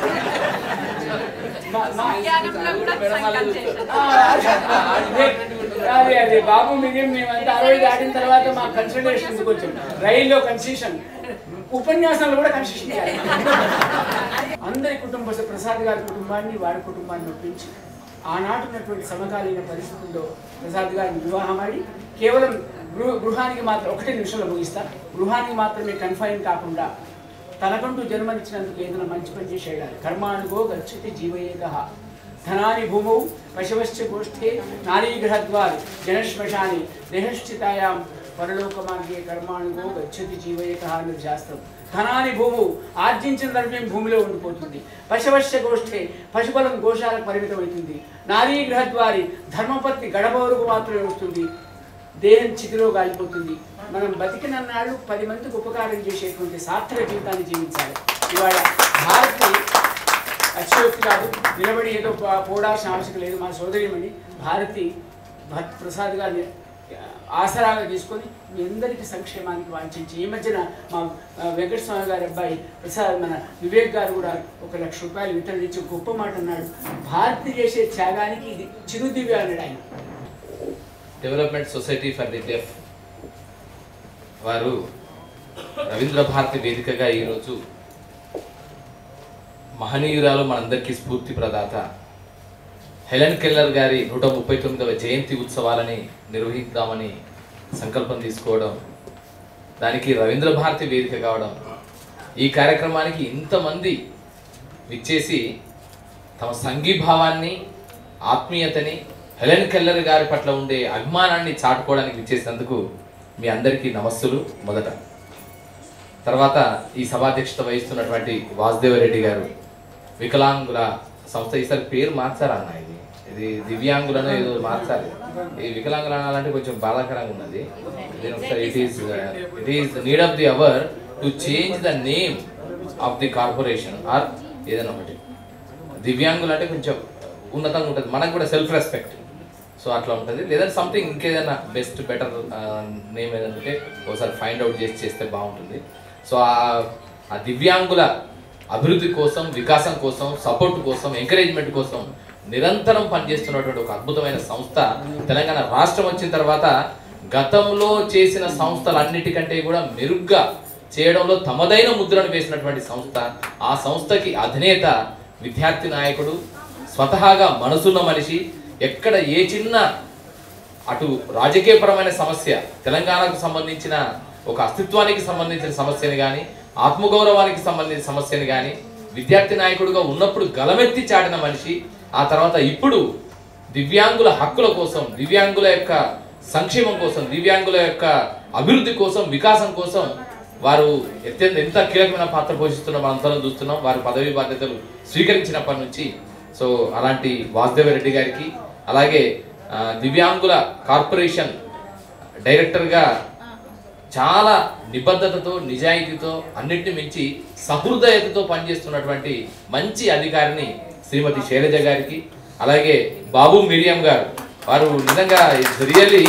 అదే అదే బాబు మీరేం మేమంతా అరవై దాటిన తర్వాత మా కన్సల్టేషన్ కొంచెం రైల్లో కన్సెషన్ ఉపన్యాసాలు కూడా కన్సెషన్ చేయాలి అందరి కుటుంబ సభ్యులు, ప్రసాద్ గారి కుటుంబాన్ని వారి కుటుంబాన్ని ఒప్పించి ఆనాటి ఉన్నటువంటి సమకాలీన పరిస్థితుల్లో ప్రసాద్ గారిని వివాహం ఆడి కేవలం గృహ గృహానికి మాత్రం ఒకటే నిమిషంలో ముగిస్తా గృహానికి మాత్రమే కన్ఫైన్ కాకుండా తనకంటూ జన్మనిచ్చినందుకు ఏదైనా మంచి పని చేసేయాలి కర్మానుగో గచ్చతి జీవయేక ధనాని భూమౌ పశవశ్చ గోష్ఠే నారీగృహద్వార్ జనశ్మశాని దేహశ్చితాయాం పరలోక మార్గే కర్మానుగో గచ్చతి జీవయేక అన్నది శాస్త్రం ధనాని భూము ఆర్జించిన ద్రవ్యం భూమిలో ఉండిపోతుంది పశవశ్య గోష్ఠే పశుబలం గోశాలకు పరిమితమవుతుంది నారీ గృహద్వారి ధర్మపత్ని గడప వరకు మాత్రమే వస్తుంది దేహం చితిలో గాలిపోతుంది మనం బతికినన్నాళ్ళు పది మందికి ఉపకారం చేసేటువంటి సార్థక జీవితాన్ని జీవించాలి ఇవాళ భారతి అత్యోక్తి కాదు నిలబడి ఏదో పో- పోడాల్సిన అవసరం లేదు మా సోదరిమణి భారతి భట్ ప్రసాద్ గారిని ఆసరాగా తీసుకొని మీ అందరికీ సంక్షేమానికి వాంఛించి ఈ మధ్యన మా ఆ, వెంకటస్వామి గారి అబ్బాయి ప్రసాద్ మన వివేక్ గారు కూడా ఒక లక్ష రూపాయలు వితరించి ఒక గొప్ప మాట అన్నాడు భారతి చేసే త్యాగానికి ఇది చిరుదివ్య అన్నాడు ఆయన development society for the deaf వారు రవీంద్ర భారతి వేదికగా ఈరోజు మహనీయురాలు మనందరికీ స్ఫూర్తి ప్రదాత హెలెన్ కెల్లర్ గారి నూట ముప్పై తొమ్మిదవ జయంతి ఉత్సవాలని నిర్వహిద్దామని సంకల్పం తీసుకోవడం దానికి రవీంద్ర భారతి వేదిక కావడం ఈ కార్యక్రమానికి ఇంతమంది విచ్చేసి తమ సంఘీభావాన్ని ఆత్మీయతని హెలెన్ కెల్లర్ గారి పట్ల ఉండే అభిమానాన్ని చాటుకోవడానికి విచ్చేసినందుకు మీ అందరికీ నమస్సులు మొదట తర్వాత ఈ సభాధ్యక్షత వహిస్తున్నటువంటి వాసుదేవరెడ్డి గారు వికలాంగుల సంస్థ ఈసారి పేరు మార్చారా అన్న ఇది ఇది దివ్యాంగులను ఏదో మార్చాలి ఈ వికలాంగులు అనాలంటే కొంచెం బాధాకరంగా ఉన్నది నేను ఒకసారి it is it is need of the hour to change the name of the corporation or ఏదైనా ఒకటి దివ్యాంగులు అంటే కొంచెం ఉన్నతంగా ఉంటుంది మనకు కూడా సెల్ఫ్ రెస్పెక్ట్ సో అట్లా ఉంటుంది లేదంటే సంథింగ్ ఇంకేదైనా బెస్ట్ బెటర్ నేమ్ ఏదైనా ఉంటే ఒకసారి ఫైండ్ అవుట్ చేసి చేస్తే బాగుంటుంది సో ఆ- ఆ దివ్యాంగుల అభివృద్ధి కోసం వికాసం కోసం సపోర్ట్ కోసం ఎంకరేజ్మెంట్ కోసం నిరంతరం పనిచేస్తున్నటువంటి ఒక అద్భుతమైన సంస్థ తెలంగాణ రాష్ట్రం వచ్చిన తర్వాత గతంలో చేసిన సంస్థలన్నిటికంటే కూడా మెరుగ్గా చేయడంలో తమదైన ముద్రను వేసినటువంటి సంస్థ ఆ సంస్థకి అధినేత విద్యార్థి నాయకుడు స్వతహాగా మనసున్న మనిషి ఎక్కడ ఏ చిన్న అటు రాజకీయపరమైన సమస్య తెలంగాణకు సంబంధించిన ఒక అస్తిత్వానికి సంబంధించిన సమస్యని కానీ ఆత్మగౌరవానికి సంబంధించిన సమస్యని కానీ విద్యార్థి నాయకుడిగా ఉన్నప్పుడు గలమెత్తి చాటిన మనిషి ఆ తర్వాత ఇప్పుడు దివ్యాంగుల హక్కుల కోసం దివ్యాంగుల యొక్క సంక్షేమం కోసం దివ్యాంగుల యొక్క అభివృద్ధి కోసం వికాసం కోసం వారు అత్యంత ఎంత కీలకమైన పాత్ర పోషిస్తున్న మనందరం చూస్తున్నాం వారి పదవి బాధ్యతలు స్వీకరించినప్పటి నుంచి సో అలాంటి వాసుదేవ రెడ్డి గారికి అలాగే ఆ, దివ్యాంగుల కార్పొరేషన్ డైరెక్టర్గా చాలా నిబద్ధతతో నిజాయితీతో అన్నిటిని మించి సహృదయతతో పనిచేస్తున్నటువంటి మంచి అధికారిని శ్రీమతి శైలజ గారికి అలాగే బాబు మిరియం గారు వారు నిజంగా రియల్లీ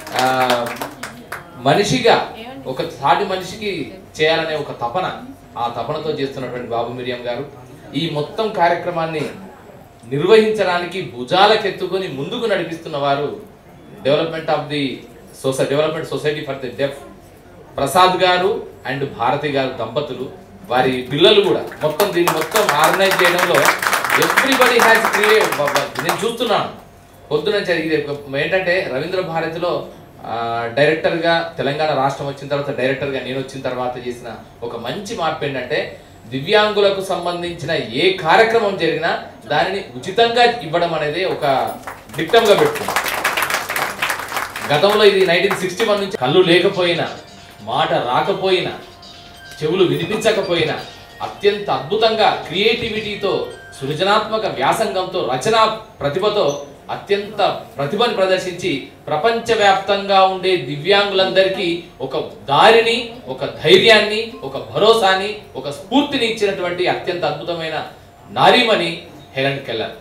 మనిషిగా ఒక సాటి మనిషికి చేయాలనే ఒక తపన ఆ తపనతో చేస్తున్నటువంటి బాబు మిరియం గారు ఈ మొత్తం కార్యక్రమాన్ని నిర్వహించడానికి భుజాలకెత్తుకొని ముందుకు నడిపిస్తున్న వారు development of the society development society for the deaf Prasad garu and Bharati గారు దంపతులు వారి పిల్లలు కూడా మొత్తం దీన్ని మొత్తం ఆర్గనైజ్ చేయడంలో ఎవ్రీబడి హ్యాస్ క్రియేట్ నేను చూస్తున్నాను పొద్దున చ- ఇది ఒక- ఏంటంటే రవీంద్ర భారతిలో ఆ, డైరెక్టర్గా తెలంగాణ రాష్ట్రం వచ్చిన తర్వాత డైరెక్టర్గా నేను వచ్చిన తర్వాత చేసిన ఒక మంచి మార్పు ఏంటంటే దివ్యాంగులకు సంబంధించిన ఏ కార్యక్రమం జరిగినా దానిని ఉచితంగా ఇవ్వడం అనేది ఒక దిట్టంగా పెట్టుకున్నాం గతంలో ఇది నైన్టీన్ సిక్స్టీ వన్ నుంచి కళ్ళు లేకపోయినా మాట రాకపోయినా చెవులు వినిపించకపోయినా అత్యంత అద్భుతంగా క్రియేటివిటీతో సృజనాత్మక వ్యాసంగంతో రచనా ప్రతిభతో అత్యంత ప్రతిభను ప్రదర్శించి ప్రపంచవ్యాప్తంగా ఉండే దివ్యాంగులందరికీ ఒక దారిని ఒక ధైర్యాన్ని ఒక భరోసాని ఒక స్ఫూర్తిని ఇచ్చినటువంటి అత్యంత అద్భుతమైన నారీమణి హెలెన్ కెల్లర్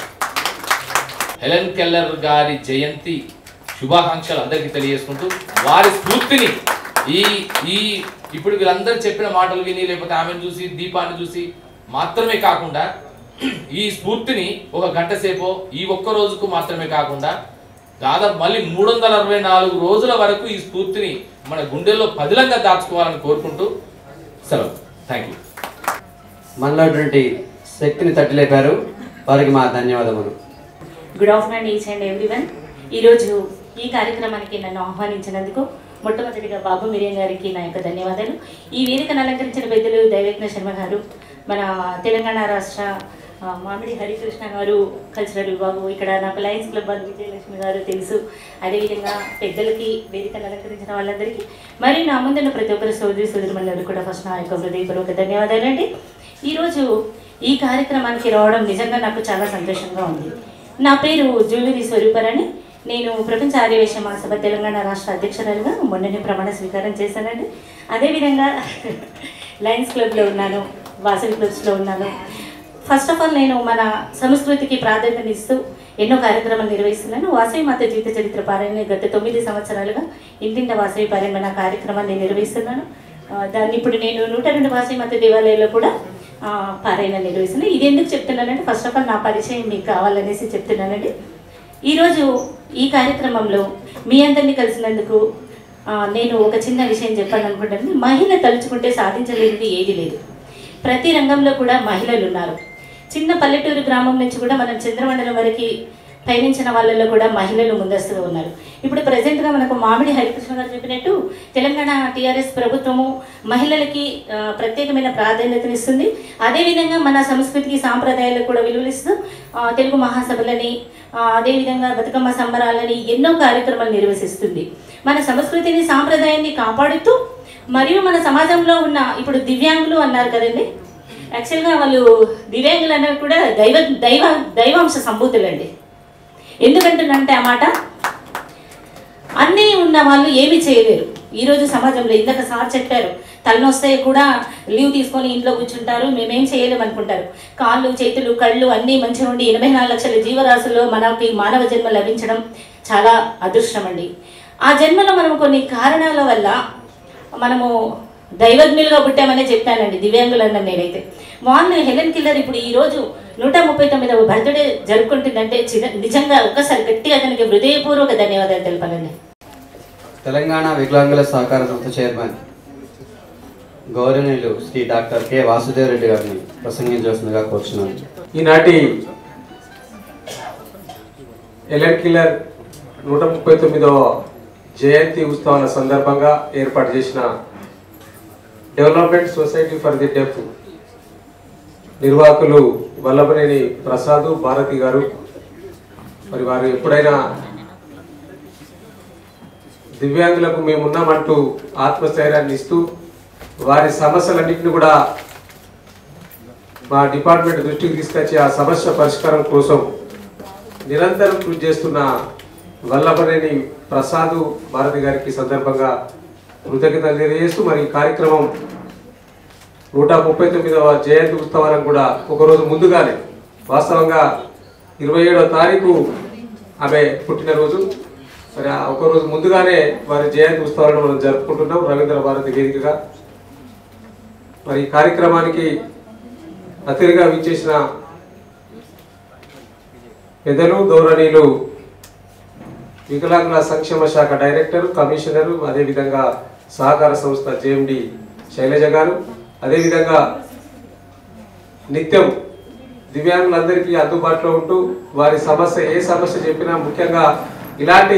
హెలెన్ కెల్లర్ గారి జయంతి శుభాకాంక్షలు అందరికీ తెలియజేసుకుంటూ వారి స్ఫూర్తిని ఈ ఈ ఇప్పుడు వీళ్ళందరూ చెప్పిన మాటలు విని లేకపోతే ఆమెను చూసి దీపాన్ని చూసి మాత్రమే కాకుండా ఈ స్ఫూర్తిని ఒక గంట సేపో ఈ ఒక్క రోజుకు మాత్రమే కాకుండా దాదాపు మళ్ళీ మూడు వందల అరవై నాలుగు రోజుల వరకు ఈ స్ఫూర్తిని మన గుండెల్లో పదిలంగా దాచుకోవాలని కోరుకుంటూ సెలవు థ్యాంక్ యూ మనలోటువంటి శక్తిని తట్టిలేపారు వారికి మా ధన్యవాదములు good afternoon each and everyone ఈరోజు ఈ కార్యక్రమానికి నన్ను ఆహ్వానించినందుకు మొట్టమొదటిగా బాబు మిరియన్ గారికి నా యొక్క ధన్యవాదాలు ఈ వేదికను అలంకరించిన పెద్దలు దైవజ్ఞ శర్మ గారు మన తెలంగాణ రాష్ట్ర ఆ, మామిడి హరికృష్ణ గారు కల్చరల్ బాబు ఇక్కడ నాకు లయన్స్ క్లబ్ వాళ్ళు విజయలక్ష్మి గారు తెలుసు అదేవిధంగా పెద్దలకి వేదికను అలంకరించిన వాళ్ళందరికీ మరి నా ముందున్న ప్రతి ఒక్కరు సోదరి సోదరులందరూ కూడా ఫస్ట్ నా యొక్క హృదయపూర్వక ధన్యవాదాలండి ఈరోజు ఈ కార్యక్రమానికి రావడం నిజంగా నాకు చాలా సంతోషంగా ఉంది నా పేరు జూలూరి స్వరూపరాణి నేను ప్రపంచ ఆర్యవేశ మహాసభ తెలంగాణ రాష్ట్ర అధ్యక్షురాలుగా మొన్ననే ప్రమాణ స్వీకారం చేశానండి అదేవిధంగా లయన్స్ క్లబ్లో ఉన్నాను వాసవి క్లబ్స్లో ఉన్నాను ఫస్ట్ ఆఫ్ ఆల్ నేను మన సంస్కృతికి ప్రాధాన్యత ఇస్తూ ఎన్నో కార్యక్రమాలు నిర్వహిస్తున్నాను వాసవి మాత జీవిత చరిత్ర పారాయణ గత తొమ్మిది సంవత్సరాలుగా ఇంటింట వాసవి పారాయణ నా కార్యక్రమాన్ని నిర్వహిస్తున్నాను ఆ, దాన్ని ఇప్పుడు నేను నూట రెండు వాసవి మాత దేవాలయాల్లో కూడా ఆ, పారాయణ నిర్వహిస్తున్నాను ఇది ఎందుకు చెప్తున్నానంటే ఫస్ట్ ఆఫ్ ఆల్ నా పరిచయం మీకు కావాలనేసి చెప్తున్నానండి ఈరోజు ఈ కార్యక్రమంలో మీ అందరినీ కలిసినందుకు ఆ, నేను ఒక చిన్న విషయం చెప్పాలనుకుంటాను మహిళ తలుచుకుంటే సాధించలేనిది ఏది లేదు ప్రతి రంగంలో కూడా మహిళలు ఉన్నారు చిన్న పల్లెటూరు గ్రామం నుంచి కూడా మనం చంద్రమండలం వరకు పయనించిన వాళ్ళలో కూడా మహిళలు ముందస్తుగా ఉన్నారు ఇప్పుడు ప్రజెంట్గా మనకు మామిడి హరికృష్ణ గారు చెప్పినట్టు తెలంగాణ టీఆర్ఎస్ ప్రభుత్వము మహిళలకి ఆ, ప్రత్యేకమైన ప్రాధాన్యతనిస్తుంది అదేవిధంగా మన సంస్కృతికి సాంప్రదాయాలకు కూడా విలువలిస్తూ ఆ, తెలుగు మహాసభలని ఆ, అదేవిధంగా బతుకమ్మ సంబరాలని ఎన్నో కార్యక్రమాలు నిర్వహిస్తుంది మన సంస్కృతిని సాంప్రదాయాన్ని కాపాడుతూ మరియు మన సమాజంలో ఉన్న ఇప్పుడు దివ్యాంగులు అన్నారు కదండి యాక్చువల్గా వాళ్ళు దివ్యాంగులు అన్నవి కూడా దైవ దైవ దైవాంశ సంభూతులండి ఎందుకంటున్నంటే ఆ మాట అన్నీ ఉన్న వాళ్ళు ఏమీ చేయలేరు ఈరోజు సమాజంలో ఇందాక సార్ చెప్పారు తలనొస్తే కూడా లీవ్ తీసుకొని ఇంట్లో కూర్చుంటారు మేమేం చేయలేం అనుకుంటారు కాళ్ళు చేతులు కళ్ళు అన్నీ మంచిగా ఉండి ఎనభై నాలుగు లక్షల జీవరాశుల్లో మనకి మానవ జన్మ లభించడం చాలా అదృష్టం అండి ఆ జన్మలో మనం కొన్ని కారణాల వల్ల మనము దైవజ్ఞులుగా పుట్టామనే చెప్పానండి దివ్యాంగులన్న నేనైతే వాళ్ళు హెలెన్ కిల్లర్ ఇప్పుడు ఈ రోజు నూట ముప్పై తొమ్మిదవ బర్త్డే జరుపుకుంటుందంటే చిద- నిజంగా ఒక్కసారి గట్టిగా అతనికి హృదయపూర్వక ధన్యవాదాలు తెలపాలండి తెలంగాణ వికలాంగుల సహకార సంస్థ చైర్మన్ గౌరవనీయులు శ్రీ డాక్టర్ కె వాసుదేవరెడ్డి గారిని ప్రసంగించవలసిందిగా కోరుచున్నాను ఈనాటి ఎలన్ కిల్లర్ నూట ముప్పై తొమ్మిదవ జయంతి ఉత్సవాల సందర్భంగా ఏర్పాటు చేసిన development society for the deaf నిర్వాహకులు వల్లభనేని ప్రసాద్ భారతి గారు మరి వారు ఎప్పుడైనా దివ్యాంగులకు మేమున్నామంటూ ఆత్మస్థైర్యాన్ని ఇస్తూ వారి సమస్యలన్నింటినీ కూడా మా డిపార్ట్మెంట్ దృష్టికి తీసుకొచ్చి ఆ సమస్య పరిష్కారం కోసం నిరంతరం కృషి చేస్తున్న వల్లభనేని ప్రసాద్ భారతి గారికి ఈ సందర్భంగా కృతజ్ఞతలు తెలియజేస్తూ మరి ఈ కార్యక్రమం నూట ముప్పై తొమ్మిదవ జయంతి ఉత్సవాలను కూడా ఒకరోజు ముందుగానే వాస్తవంగా ఇరవై ఏడవ తారీఖు ఆమె పుట్టినరోజు మరి ఆ ఒకరోజు ముందుగానే వారి జయంతి ఉత్సవాలను మనం జరుపుకుంటున్నాం రవీంద్ర భారతి వేదికగా మరి ఈ కార్యక్రమానికి అతిథిగా విచ్చేసిన పెద్దలు గౌరవనీయులు వికలాంగుల సంక్షేమ శాఖ డైరెక్టర్ కమిషనరు అదేవిధంగా సహకార సంస్థ జేఎండి శైలజ గారు అదేవిధంగా నిత్యం దివ్యాంగులందరికీ అందుబాటులో ఉంటూ వారి సమస్య ఏ సమస్య చెప్పినా ముఖ్యంగా ఇలాంటి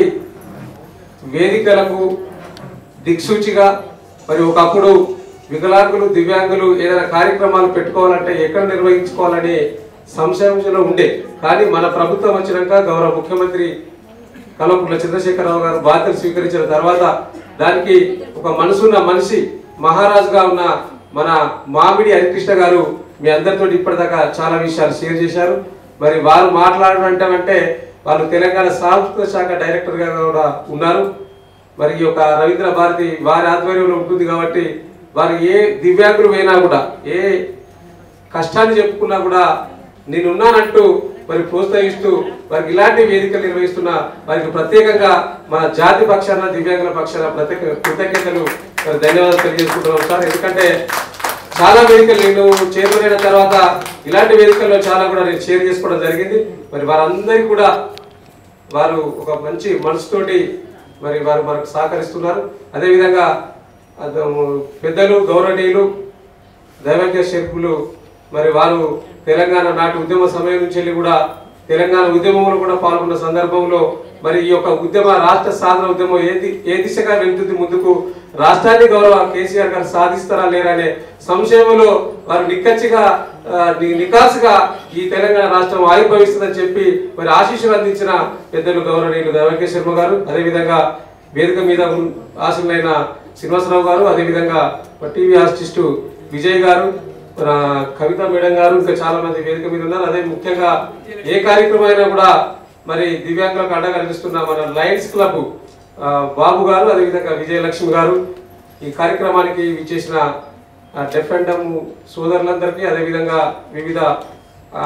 వేదికలకు దిక్సూచిగా మరి ఒకప్పుడు వికలాంగులు దివ్యాంగులు ఏదైనా కార్యక్రమాలు పెట్టుకోవాలంటే ఎక్కడ నిర్వహించుకోవాలని సంశయంలో ఉండే కానీ మన ప్రభుత్వం వచ్చినాక గౌరవ ముఖ్యమంత్రి కల్వకుంట్ల చంద్రశేఖరరావు గారు బాధ్యతలు స్వీకరించిన తర్వాత దానికి ఒక మనసున్న మనిషి మహారాజుగా ఉన్న మన మామిడి హరికృష్ణ గారు మీ అందరితో ఇప్పటిదాకా చాలా విషయాలు షేర్ చేశారు మరి వారు మాట్లాడడం అంటే వాళ్ళు తెలంగాణ సాంస్కృతిక శాఖ డైరెక్టర్ గా కూడా ఉన్నారు మరి ఈ యొక్క రవీంద్ర భారతి వారి ఆధ్వర్యంలో ఉంటుంది కాబట్టి వారు ఏ దివ్యాంగులు అయినా కూడా ఏ కష్టాన్ని చెప్పుకున్నా కూడా నేనున్నానంటూ మరి ప్రోత్సహిస్తూ వారికి ఇలాంటి వేదికలు నిర్వహిస్తున్న వారికి ప్రత్యేకంగా మన జాతి పక్షాన దివ్యాంగుల పక్షాన ప్రత్యేక కృతజ్ఞతలు మరి ధన్యవాదాలు తెలియజేసుకుంటున్నాం సార్ ఎందుకంటే చాలా వేదికలు నేను చేరుకున్న తర్వాత ఇలాంటి వేదికల్లో చాలా కూడా నేను షేర్ చేసుకోవడం జరిగింది మరి వారందరికీ కూడా వారు ఒక మంచి మనసుతోటి మరి వారు మనకు సహకరిస్తున్నారు అదేవిధంగా అద- పెద్దలు గౌరవనీయులు దైవజ్ఞ శిల్పులు మరి వారు తెలంగాణ నాటి ఉద్యమ సమయం నుంచి వెళ్ళి కూడా తెలంగాణ ఉద్యమంలో కూడా పాల్గొన్న సందర్భంలో మరి ఈ యొక్క ఉద్యమ రాష్ట్ర సాధన ఉద్యమం ఏ ది- ఏ దిశగా వెళ్తుంది ముందుకు రాష్ట్రాన్ని గౌరవ కేసీఆర్ గారు సాధిస్తారా లేరా అనే సంశయంలో వారు నిక్కచ్చిగా ఆ, ని- నికాసుగా ఈ తెలంగాణ రాష్ట్రం ఆవిర్భవిస్తుందని చెప్పి మరి ఆశీస్సులు అందించిన పెద్దలు గౌరవనీయులు దేవకే శర్మ గారు అదేవిధంగా వేదిక మీద ఉన్- ఆశీనులైన శ్రీనివాసరావు గారు అదేవిధంగా టీవీ ఆర్టిస్టు విజయ్ గారు మన కవిత మేడం గారు ఇంకా చాలా మంది వేదిక మీద ఉన్నారు అదే ముఖ్యంగా ఏ కార్యక్రమం అయినా కూడా మరి దివ్యాంగులకు అండగా నిలుస్తున్న మన లయన్స్ క్లబ్ ఆ, బాబు గారు అదేవిధంగా విజయలక్ష్మి గారు ఈ కార్యక్రమానికి విచ్చేసిన డెఫెండమ్ సోదరులందరికీ అదేవిధంగా వివిధ ఆ,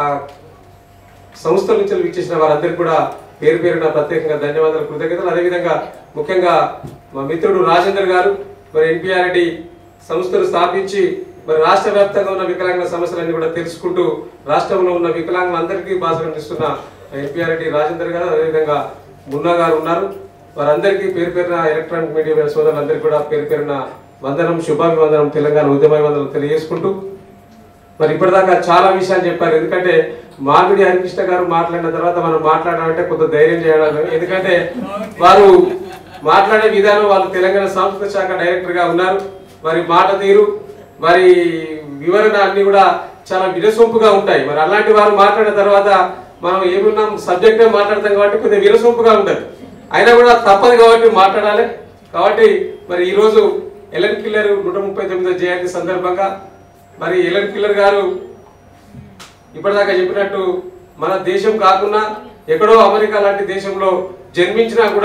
సంస్థల నుంచి విచ్చేసిన వారందరికీ కూడా పేరు పేరున ప్రత్యేకంగా ధన్యవాదాలు కృతజ్ఞతలు అదేవిధంగా ముఖ్యంగా మా మిత్రుడు రాజేందర్ గారు మరి ఎన్పిఆర్డి సంస్థలు స్థాపించి మరి రాష్ట్ర వ్యాప్తంగా ఉన్న వికలాంగుల సమస్యలన్నీ కూడా తెలుసుకుంటూ రాష్ట్రంలో ఉన్న వికలాంగులందరికీ భాషలు ఇస్తున్న ఎన్పిఆర్డి రాజేందర్ గారు అదేవిధంగా మున్నా గారు ఉన్నారు వారందరికీ పేరు పేరున ఎలక్ట్రానిక్ మీడియా సోదరులందరికీ కూడా పేరు పేరున వందనం శుభాభివందనం తెలంగాణ ఉద్యమాభివందనం తెలియజేసుకుంటూ మరి ఇప్పటిదాకా చాలా విషయాలు చెప్పారు ఎందుకంటే మామిడి హరికృష్ణ గారు మాట్లాడిన తర్వాత మనం మాట్లాడాలంటే కొంత ధైర్యం చేయాలని ఎందుకంటే వారు మాట్లాడే విధానం వాళ్ళు తెలంగాణ సాంస్కృతిక శాఖ డైరెక్టర్ గా ఉన్నారు వారి మాట తీరు వారి వివరణ అన్ని కూడా చాలా వినసొంపుగా ఉంటాయి మరి అలాంటి వారు మాట్లాడిన తర్వాత మనం ఏమున్నాం సబ్జెక్టే మాట్లాడతాం కాబట్టి కొద్దిగా వినసొంపుగా ఉంటుంది అయినా కూడా తప్పదు కాబట్టి మాట్లాడాలి కాబట్టి మరి ఈరోజు ఎలన్ కిల్లర్ నూట ముప్పై తొమ్మిదో జయంతి సందర్భంగా మరి ఎలన్ కిల్లర్ గారు ఇప్పటిదాకా చెప్పినట్టు మన దేశం కాకుండా ఎక్కడో అమెరికా లాంటి దేశంలో జన్మించినా కూడా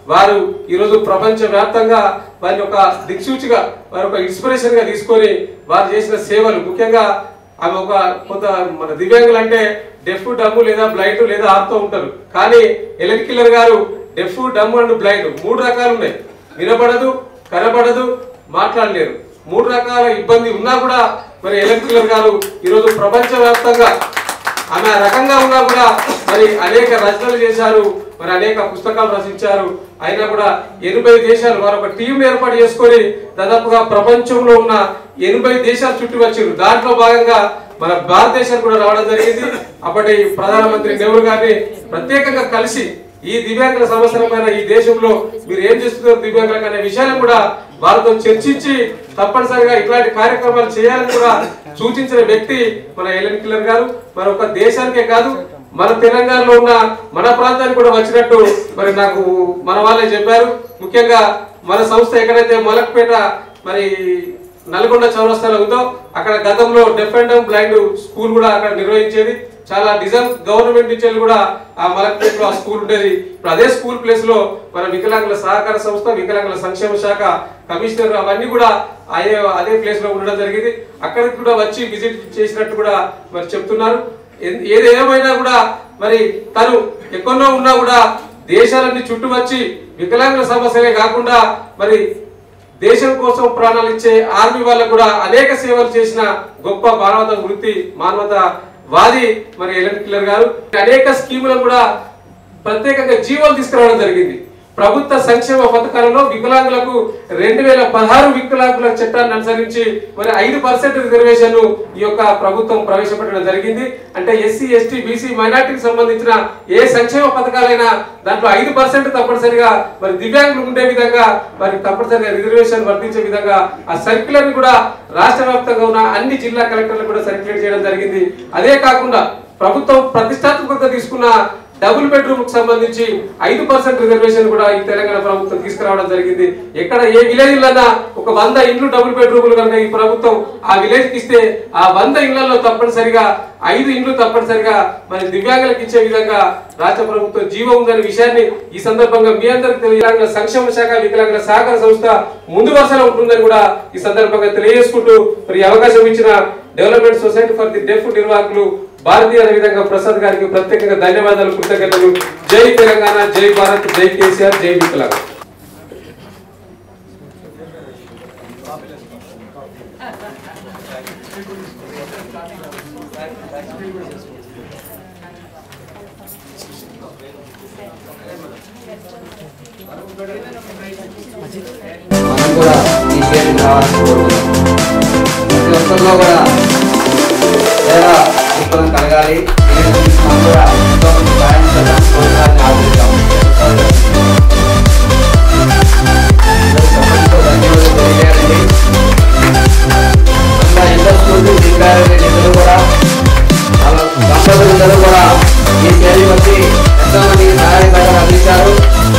వారు ఈరోజు ప్రపంచ వ్యాప్తంగా వారిని ఒక దిక్సూచిగా వారి ఒక ఇన్స్పిరేషన్ గా తీసుకొని వారు చేసిన సేవలు ముఖ్యంగా అవి ఒక కొంత మన దివ్యాంగులు అంటే డెఫ్ డమ్ము లేదా బ్లైండ్ లేదా ఆర్తో ఉంటారు కానీ ఎలెన్ కిల్లర్ గారు డెఫ్ డమ్ము అండ్ బ్లైండ్ మూడు రకాలు ఉన్నాయి వినపడదు కనపడదు మాట్లాడలేరు మూడు రకాల ఇబ్బంది ఉన్నా కూడా మరి ఎలెన్ కిల్లర్ గారు ఈరోజు ప్రపంచ వ్యాప్తంగా ఆమె ఆ రకంగా ఉన్నా కూడా మరి అనేక రచనలు చేశారు మరి అనేక పుస్తకాలు రచించారు అయినా కూడా ఎనభై దేశాలు వారు ఒక టీం ఏర్పాటు చేసుకొని దాదాపుగా ప్రపంచంలో ఉన్న ఎనభై దేశాలు చుట్టి వచ్చారు దాంట్లో భాగంగా మన భారతదేశానికి కూడా రావడం జరిగింది అప్పటి ప్రధానమంత్రి నెహ్రూ గారిని ప్రత్యేకంగా కలిసి ఈ దివ్యాంగుల సమస్యల పైన ఈ దేశంలో మీరు ఏం చేస్తున్నారు దివ్యాంగులకు అనే విషయాలను కూడా వారితో చర్చించి తప్పనిసరిగా ఇట్లాంటి కార్యక్రమాలు చేయాలని కూడా సూచించిన వ్యక్తి మన ఎలెన్ కిల్లర్ గారు మరి ఒక దేశానికే కాదు మన తెలంగాణలో ఉన్న మన ప్రాంతానికి కూడా వచ్చినట్టు మరి నాకు మన వాళ్ళే చెప్పారు ముఖ్యంగా మన సంస్థ ఎక్కడైతే మలక్పేట మరి నల్గొండ చౌరస్తాలో ఉందో అక్కడ గతంలో డెఫ్ అండ్ బ్లైండ్ స్కూల్ కూడా అక్కడ నిర్వహించేది చాలా డిజైన్ గవర్నమెంట్ నుంచి వెళ్ళి కూడా ఆ మలక్పేటలో ఆ స్కూల్ ఉండేది ఇప్పుడు అదే స్కూల్ ప్లేస్ లో మన వికలాంగుల సహకార సంస్థ వికలాంగుల సంక్షేమ శాఖ కమిషనర్ అవన్నీ కూడా అదే అదే ప్లేస్ లో ఉండడం జరిగింది అక్కడికి కూడా వచ్చి విజిట్ చేసినట్టు కూడా మరి చెప్తున్నారు ఏ- ఏది ఏమైనా కూడా మరి తను ఎక్కడో ఉన్నా కూడా దేశాలన్నీ చుట్టూ వచ్చి వికలాంగుల సమస్యలే కాకుండా మరి దేశం కోసం ప్రాణాలు ఇచ్చే ఆర్మీ వాళ్ళకు కూడా అనేక సేవలు చేసిన గొప్ప మానవత వృత్తి మానవత వాది మరి ఎలెన్ కిల్లర్ గారు అనేక స్కీములను కూడా ప్రత్యేకంగా జీవోలు తీసుకురావడం జరిగింది ప్రభుత్వ సంక్షేమ పథకాలలో వికలాంగులకు రెండు వేల పదహారు వికలాంగుల చట్టాన్ని అనుసరించి మరి ఐదు పర్సెంట్ రిజర్వేషన్ ఈ యొక్క ప్రభుత్వం ప్రవేశపెట్టడం జరిగింది అంటే ఎస్సీ ఎస్టీ బీసీ మైనార్టీకి సంబంధించిన ఏ సంక్షేమ పథకాలైనా దాంట్లో ఐదు పర్సెంట్ తప్పనిసరిగా మరి దివ్యాంగులు ఉండే విధంగా మరి తప్పనిసరిగా రిజర్వేషన్ వర్తించే విధంగా ఆ సర్క్యులర్ కూడా రాష్ట్ర వ్యాప్తంగా ఉన్న అన్ని జిల్లా కలెక్టర్లు కూడా సర్క్యులేట్ చేయడం జరిగింది అదే కాకుండా ప్రభుత్వం ప్రతిష్టాత్మకంగా తీసుకున్న డబుల్ బెడ్రూమ్ కు సంబంధించి ఐదు పర్సెంట్ రిజర్వేషన్ కూడా ఈ తెలంగాణ ప్రభుత్వం తీసుకురావడం జరిగింది ఎక్కడ ఏ విలేజ్ లన్నా ఒక వంద ఇండ్లు డబుల్ బెడ్రూమ్లు కనుక ఈ ప్రభుత్వం ఆ విలేజ్ కి ఇస్తే ఆ వంద ఇళ్లలో తప్పనిసరిగా ఐదు ఇండ్లు తప్పనిసరిగా మరి దివ్యాంగులకు ఇచ్చే విధంగా రాష్ట్ర ప్రభుత్వం జీవం ఉందనే విషయాన్ని ఈ సందర్భంగా మీ అందరికి తెలియ సంక్షేమ శాఖ వికలాంగుల సహకార సంస్థ ముందు వరుసలో ఉంటుందని కూడా ఈ సందర్భంగా తెలియజేసుకుంటూ మరి ఈ అవకాశం ఇచ్చిన development society for the deaf నిర్వాహకులు భారతీయ అదేవిధంగా ప్రసాద్ గారికి ప్రత్యేకంగా ధన్యవాదాలు కృతజ్ఞతలు జై తెలంగాణ జై భారత్ జై కేసీఆర్ జై వికలాంగ్ మనం కూడా ఈ షేరింగ్ కావాలని కోరుకుంటున్నాం ప్రతి ఒక్కరిలో కూడా సేవా దృక్పథం కలగాలి దీనికి మనం కూడా ఎంతో కొంత సాయం చేద్దాం ప్రోత్సాహాన్ని ఆశిద్దాం ప్రపంచంలో ధన్యవాదాలు తెలియజేయండి ఇంకా ఎంతో స్కూల్ దిగారెడ్డి నిధులు కూడా వాళ్ళ దంపతులందరూ కూడా ఈ శైలి వచ్చి ఎంతో మంది సహాయ సహకారాలు అందించారు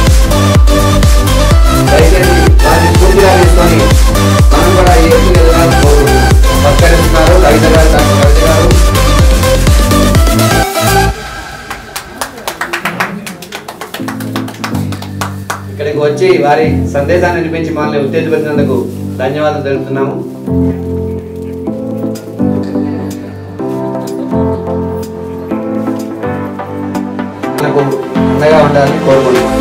దయచేసి వారిని స్ఫూర్తిగా తీసుకొని మనం కూడా ఈ ఎత్తు ఎదగాలని కోరుకుంటున్నాం సత్కరిస్తున్నారు కవిత గారు డాక్టర్ కవిత గారు ఇక్కడికి వచ్చి వారి సందేశాన్ని వినిపించి మనల్ని ఉత్తేజపరిచినందుకు ధన్యవాదాలు తెలుపుతున్నాము మనకు అండగా ఉండాలని కోరుకుంటున్నాం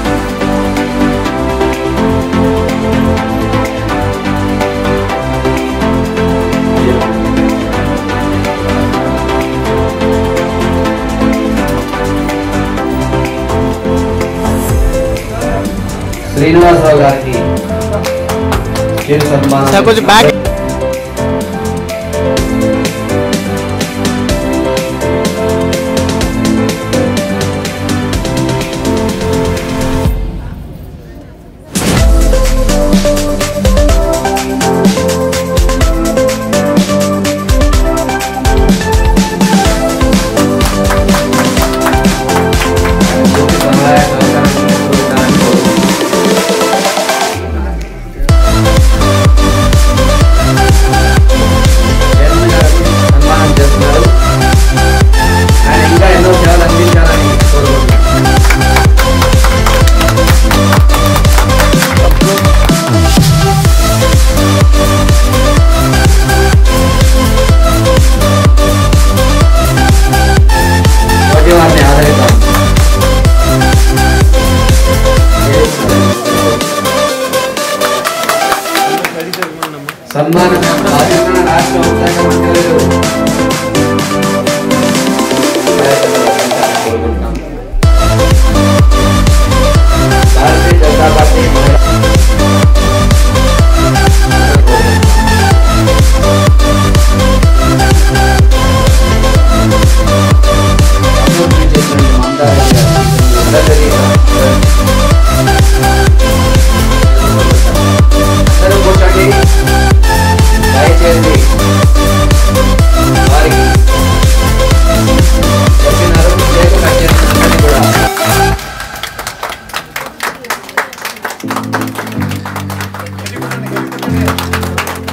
శ్రీనివాసరావు గారికి చిరు సన్మానం కొంచెం బ్యాక్ సహాయ సహకారాన్ని కోరుకుంటున్నాను.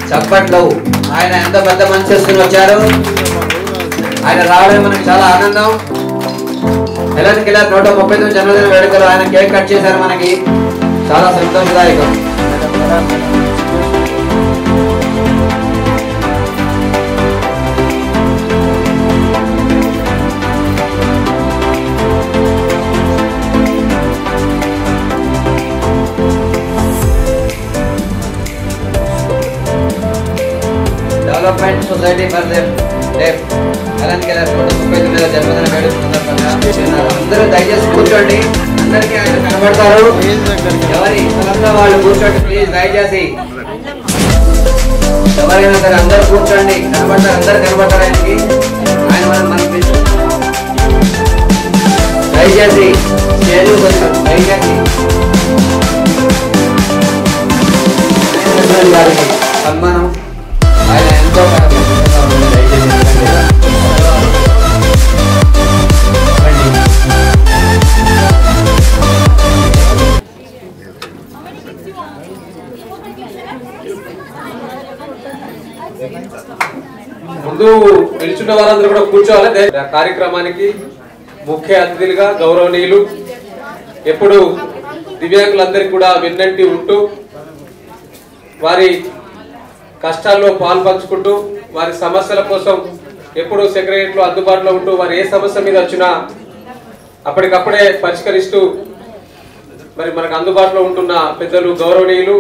చప్పట్లు ఆయన ఎంత పెద్ద మంచి చేసుకుని వచ్చారు ఆయన రావడం మనకి చాలా ఆనందం హెలెన్ కిల్లర్ నూట ముప్పై తొమ్మిది జన్మదిన వేడుకలు ఆయన కేక్ కట్ చేశారు మనకి చాలా సంతోషదాయకం development society for them deaf Helen Keller నూట ముప్పై తొమ్మిది జన్మదిన వేడుక సందర్భంగా చేస్తున్నారు. అందరూ దయచేసి కూర్చోండి అందరికీ ఆయన కనబడతారు ఎవరి స్థలంలో వాళ్ళు కూర్చోండి ప్లీజ్ దయచేసి ఎవరైనా సరే అందరూ కూర్చోండి కనబడతారు అందరు కనబడతారు ఆయనకి ఆయన మనం మనకి పిలిచి- దయచేసి స్టేజ్ కొంచెం దయచేసి ఆయన గారికి సన్మానం ఆయన ఎంతో కనబడుతున్నా ఉంది. దయచేసి ఎందుకంటే ముందు నిల్చున్న వారందరూ కూడా కూర్చోవాలి దయ- ఆ కార్యక్రమానికి ముఖ్య అతిథులుగా గౌరవనీయులు ఎప్పుడు దివ్యాంగులందరికీ కూడా వెన్నంటి ఉంటూ వారి కష్టాల్లో పాల్పంచుకుంటూ వారి సమస్యల కోసం ఎప్పుడు సెక్రటరీలో అందుబాటులో ఉంటూ వారు ఏ సమస్య మీద వచ్చినా అప్పటికప్పుడే పరిష్కరిస్తూ మరి మనకు అందుబాటులో ఉంటున్న పెద్దలు గౌరవనీయులు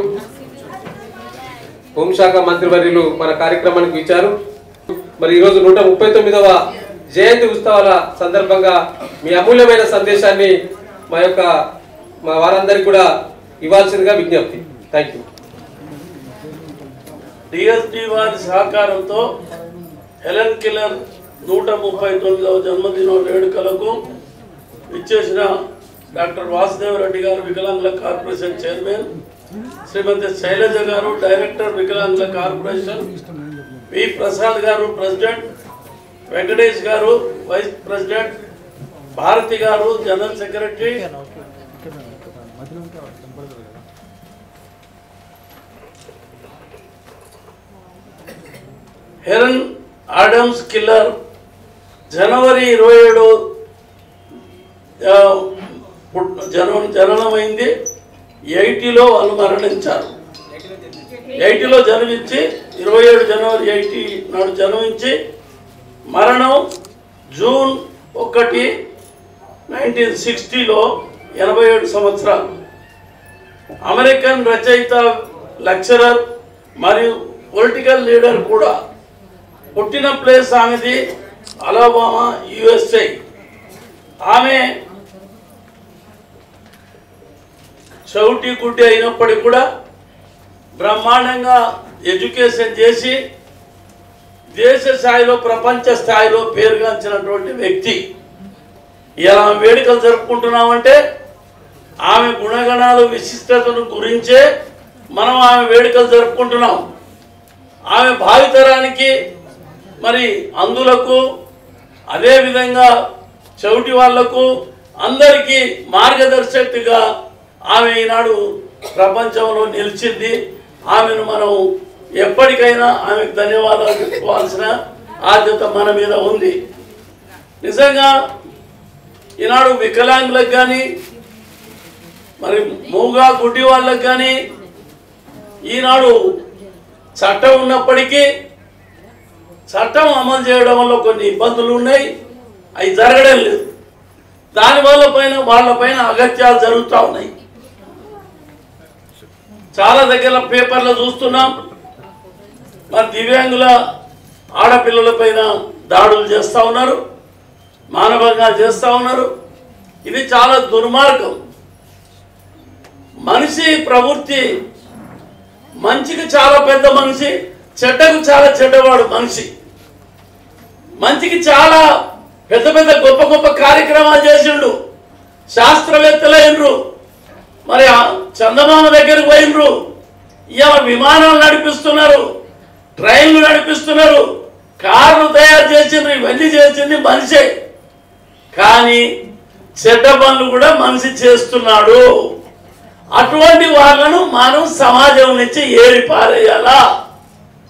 హోంశాఖ మంత్రివర్యులు మన కార్యక్రమానికి ఇచ్చారు మరి ఈరోజు నూట ముప్పై తొమ్మిదవ జయంతి ఉత్సవాల సందర్భంగా మీ అమూల్యమైన సందేశాన్ని మా యొక్క మా వారందరికీ కూడా ఇవ్వాల్సిందిగా విజ్ఞప్తి థ్యాంక్ యూ డిఎస్డి వారి సహకారంతో హెలెన్ కిల్లర్ నూట ముప్పై తొమ్మిదవ జన్మదిన వేడుకలకు ఇచ్చేసిన డాక్టర్ వాసుదేవ్ రెడ్డి గారు వికలాంగుల కార్పొరేషన్ చైర్మన్ శ్రీమతి శైలజ గారు డైరెక్టర్ వికలాంగుల కార్పొరేషన్ వి ప్రసాద్ గారు ప్రెసిడెంట్ వెంకటేష్ గారు vice president Bharathi garu general secretary Helen Adams Keller జనవరి ఇరవై ఏడు జనం జననమైంది ఎయిటీలో వాళ్ళు మరణించారు ఎయిటీలో జన్మించి ఇరవై ఏడు జనవరి ఎయిటీ నాడు జన్మించి మరణం జూన్ ఒకటి నైన్టీన్ సిక్స్టీలో ఎనభై ఏడు సంవత్సరాలు అమెరికన్ రచయిత లెక్చరర్ మరియు పొలిటికల్ లీడర్ కూడా పుట్టిన ప్లేస్ ఆమెది అలబామా యుఎస్ఏ ఆమె చౌటి గుడ్డి అయినప్పటికీ కూడా బ్రహ్మాండంగా ఎడ్యుకేషన్ చేసి దేశ స్థాయిలో ప్రపంచ స్థాయిలో పేరుగాంచినటువంటి వ్యక్తి ఇలా ఆమె వేడుకలు జరుపుకుంటున్నామంటే ఆమె గుణగణాలు విశిష్టతను గురించే మనం ఆమె వేడుకలు జరుపుకుంటున్నాం ఆమె భావితరానికి మరి అందులకు అదేవిధంగా చెవిటి వాళ్లకు అందరికీ మార్గదర్శకగా ఆమె ఈనాడు ప్రపంచంలో నిలిచింది ఆమెను మనం ఎప్పటికైనా ఆమెకు ధన్యవాదాలు చెప్పుకోవాల్సిన బాధ్యత మన మీద ఉంది నిజంగా ఈనాడు వికలాంగులకు కానీ మరి మూగా గుడ్డి వాళ్ళకి కానీ ఈనాడు చట్టం ఉన్నప్పటికీ చట్టం అమలు చేయడం వల్ల కొన్ని ఇబ్బందులు ఉన్నాయి అవి జరగడం లేదు దానివల్ల పైన వాళ్ళ పైన అగత్యాలు జరుగుతూ ఉన్నాయి చాలా దగ్గర పేపర్లో చూస్తున్నాం మరి దివ్యాంగుల ఆడపిల్లల పైన దాడులు చేస్తూ ఉన్నారు మానవంగా చేస్తూ ఉన్నారు ఇది చాలా దుర్మార్గం మనిషి ప్రవృత్తి మంచికి చాలా పెద్ద మనిషి చెడ్డకు చాలా చెడ్డవాడు మనిషి మంచికి చాలా పెద్ద పెద్ద గొప్ప గొప్ప కార్యక్రమాలు చేసిండు శాస్త్రవేత్తలైనరు మరి ఆ చందమామ దగ్గరికి పోయినరు ఇవాళ విమానాలు నడిపిస్తున్నారు ట్రైన్లు నడిపిస్తున్నారు కార్లు తయారు చేసిండ్రు ఇవన్నీ చేసింది మనిషే కానీ చెడ్డ పనులు కూడా మనిషి చేస్తున్నాడు అటువంటి వాళ్ళను మనం సమాజం నుంచి ఏరి పారేయాలా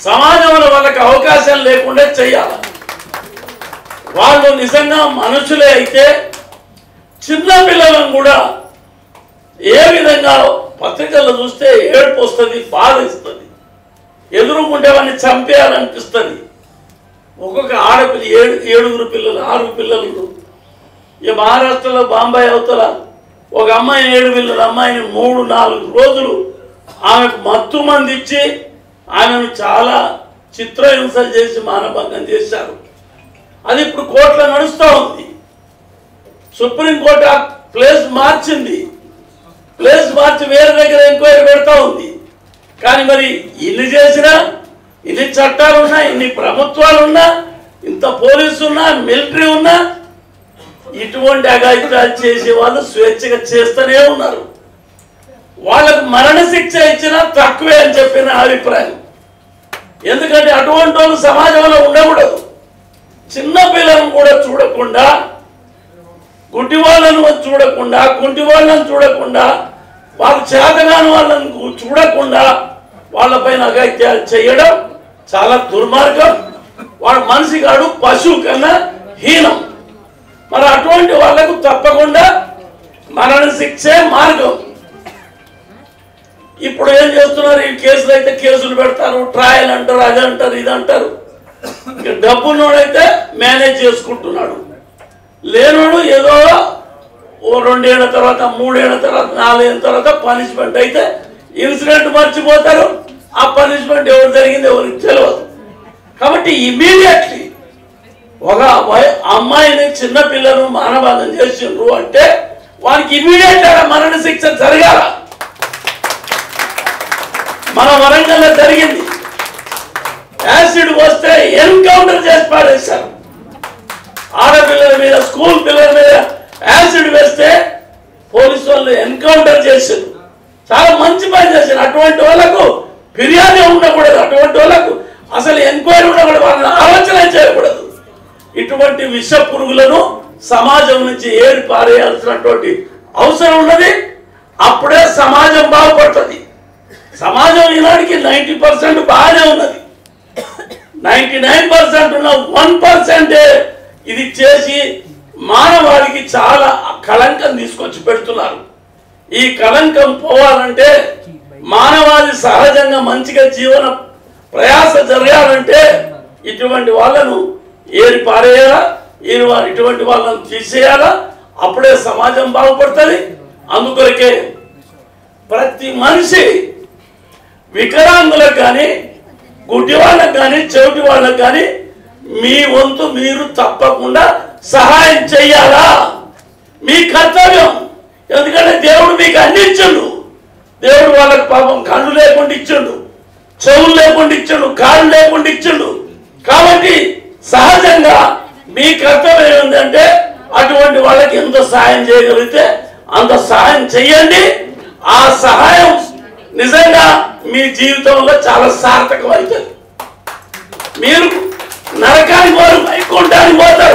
సమాజంలో వాళ్ళకి అవకాశం లేకుండా చేయాలి వాళ్ళు నిజంగా మనుషులే అయితే చిన్న పిల్లలను కూడా ఏ విధంగా పత్రికల్లో చూస్తే ఏడుపు వస్తుంది బాధ ఇస్తుంది ఎదురుకుంటే వాడిని చంపేయాలనిపిస్తుంది ఒక్కొక్క ఆడపిల్ల ఏడు ఏడుగురు పిల్లలు ఆరు పిల్లలు ఈ మహారాష్ట్రలో బాంబాయి అవతల ఒక అమ్మాయి ఏడు పిల్లల అమ్మాయిని మూడు నాలుగు రోజులు ఆమెకు మత్తు మంది ఇచ్చి ఆమెను చాలా చిత్రహింసలు చేసి మానభంగం చేశారు అది ఇప్పుడు కోర్టులో నడుస్తూ ఉంది సుప్రీంకోర్టు ఆ ప్లేస్ మార్చింది ప్లేస్ మార్చి వేరే దగ్గర ఎంక్వైరీ పెడతా ఉంది కానీ మరి ఇన్ని చేసినా ఇన్ని చట్టాలు ఉన్నా ఇన్ని ప్రభుత్వాలు ఉన్నా ఇంత పోలీసు ఉన్నా మిలిటరీ ఉన్నా ఇటువంటి అగాయితాలు చేసే వాళ్ళు స్వేచ్ఛగా చేస్తూనే ఉన్నారు వాళ్ళకు మరణ శిక్ష ఇచ్చినా తక్కువే అని చెప్పిన అభిప్రాయం ఎందుకంటే అటువంటి వాళ్ళు సమాజంలో ఉండకూడదు చిన్న పిల్లలను కూడా చూడకుండా గుడ్డి వాళ్ళను చూడకుండా కుంటి వాళ్ళని చూడకుండా వాళ్ళు చేతగాని వాళ్ళని గు- చూడకుండా వాళ్ళపైన అగత్యాలు చేయడం చాలా దుర్మార్గం వాడు మనిషి కాడు పశువు కన్నా హీనం మరి అటువంటి వాళ్ళకు తప్పకుండా మరణ శిక్షే మార్గం ఇప్పుడు ఏం చేస్తున్నారు ఈ కేసులు అయితే కేసులు పెడతారు ట్రయల్ అంటారు అది అంటారు ఇది అంటారు ఇక డబ్బున్నోడైతే మేనేజ్ చేసుకుంటున్నాడు లేనోడు ఏదో ఓ రెండేళ్ల తర్వాత మూడేళ్ల తర్వాత నాలుగేళ్ల తర్వాత పనిష్మెంట్ అయితే ఇన్సిడెంట్ మర్చిపోతారు ఆ పనిష్మెంట్ ఎవరు జరిగింది ఎవరికి తెలియదు కాబట్టి ఇమీడియట్లీ ఒక వయ- అమ్మాయిని చిన్న పిల్లను మానవాదం చేసిండ్రు అంటే వానికి ఇమీడియట్ మరణ శిక్ష జరగాల మన వరంగల్లో జరిగింది యాసిడ్ వస్తే ఎన్కౌంటర్ చేసి పారేశారు ఆడపిల్లల మీద స్కూల్ పిల్లల మీద యాసిడ్ వేస్తే పోలీసు వాళ్ళు ఎన్కౌంటర్ చేశారు చాలా మంచి పని చేశారు అటువంటి వాళ్ళకు ఫిర్యాదు ఉండకూడదు అటువంటి వాళ్ళకు అసలు ఎంక్వైరీ ఉండకూడదు వాళ్ళని ఆలోచన చేయకూడదు ఇటువంటి విష పురుగులను సమాజం నుంచి ఏరి పారేయాల్సినటువంటి అవసరం ఉన్నది అప్పుడే సమాజం బాగుపడుతుంది సమాజం ఈనాటికి నైంటీ పర్సెంట్ బాగానే ఉన్నది నైంటీ నైన్ పర్సెంట్ ఉన్న వన్ పర్సెంటే ఇది చేసి మానవాళికి చాలా కళంకం తీసుకొచ్చి పెడుతున్నారు ఈ కళంకం పోవాలంటే మానవాళి సహజంగా మంచిగా జీవన ప్రయాస జరగాలంటే ఇటువంటి వాళ్ళను ఏరి పారేయాలా ఈ వా- ఇటువంటి వాళ్ళను తీసేయాలా అప్పుడే సమాజం బాగుపడుతుంది అందుకొరకే ప్రతి మనిషి వికలాంగులకు కానీ గుడ్డి వాళ్ళకు కానీ చెవిటి వాళ్ళకు కానీ మీ వంతు మీరు తప్పకుండా సహాయం చెయ్యాలా మీ కర్తవ్యం ఎందుకంటే దేవుడు మీకు అన్ని ఇచ్చిండు దేవుడు వాళ్ళకి పాపం కళ్ళు లేకుండా ఇచ్చిండు చెవులు లేకుండా ఇచ్చిండు కాళ్ళు లేకుండా ఇచ్చిండు కాబట్టి సహజంగా మీ కర్తవ్యం ఏంటంటే అటువంటి వాళ్ళకి ఎంత సహాయం చేయగలిగితే అంత సహాయం చెయ్యండి ఆ సహాయం నిజంగా మీ జీవితంలో చాలా సార్థకం అవుతుంది మీరు నరకానికి పోరు వైకుంఠానికి పోతారు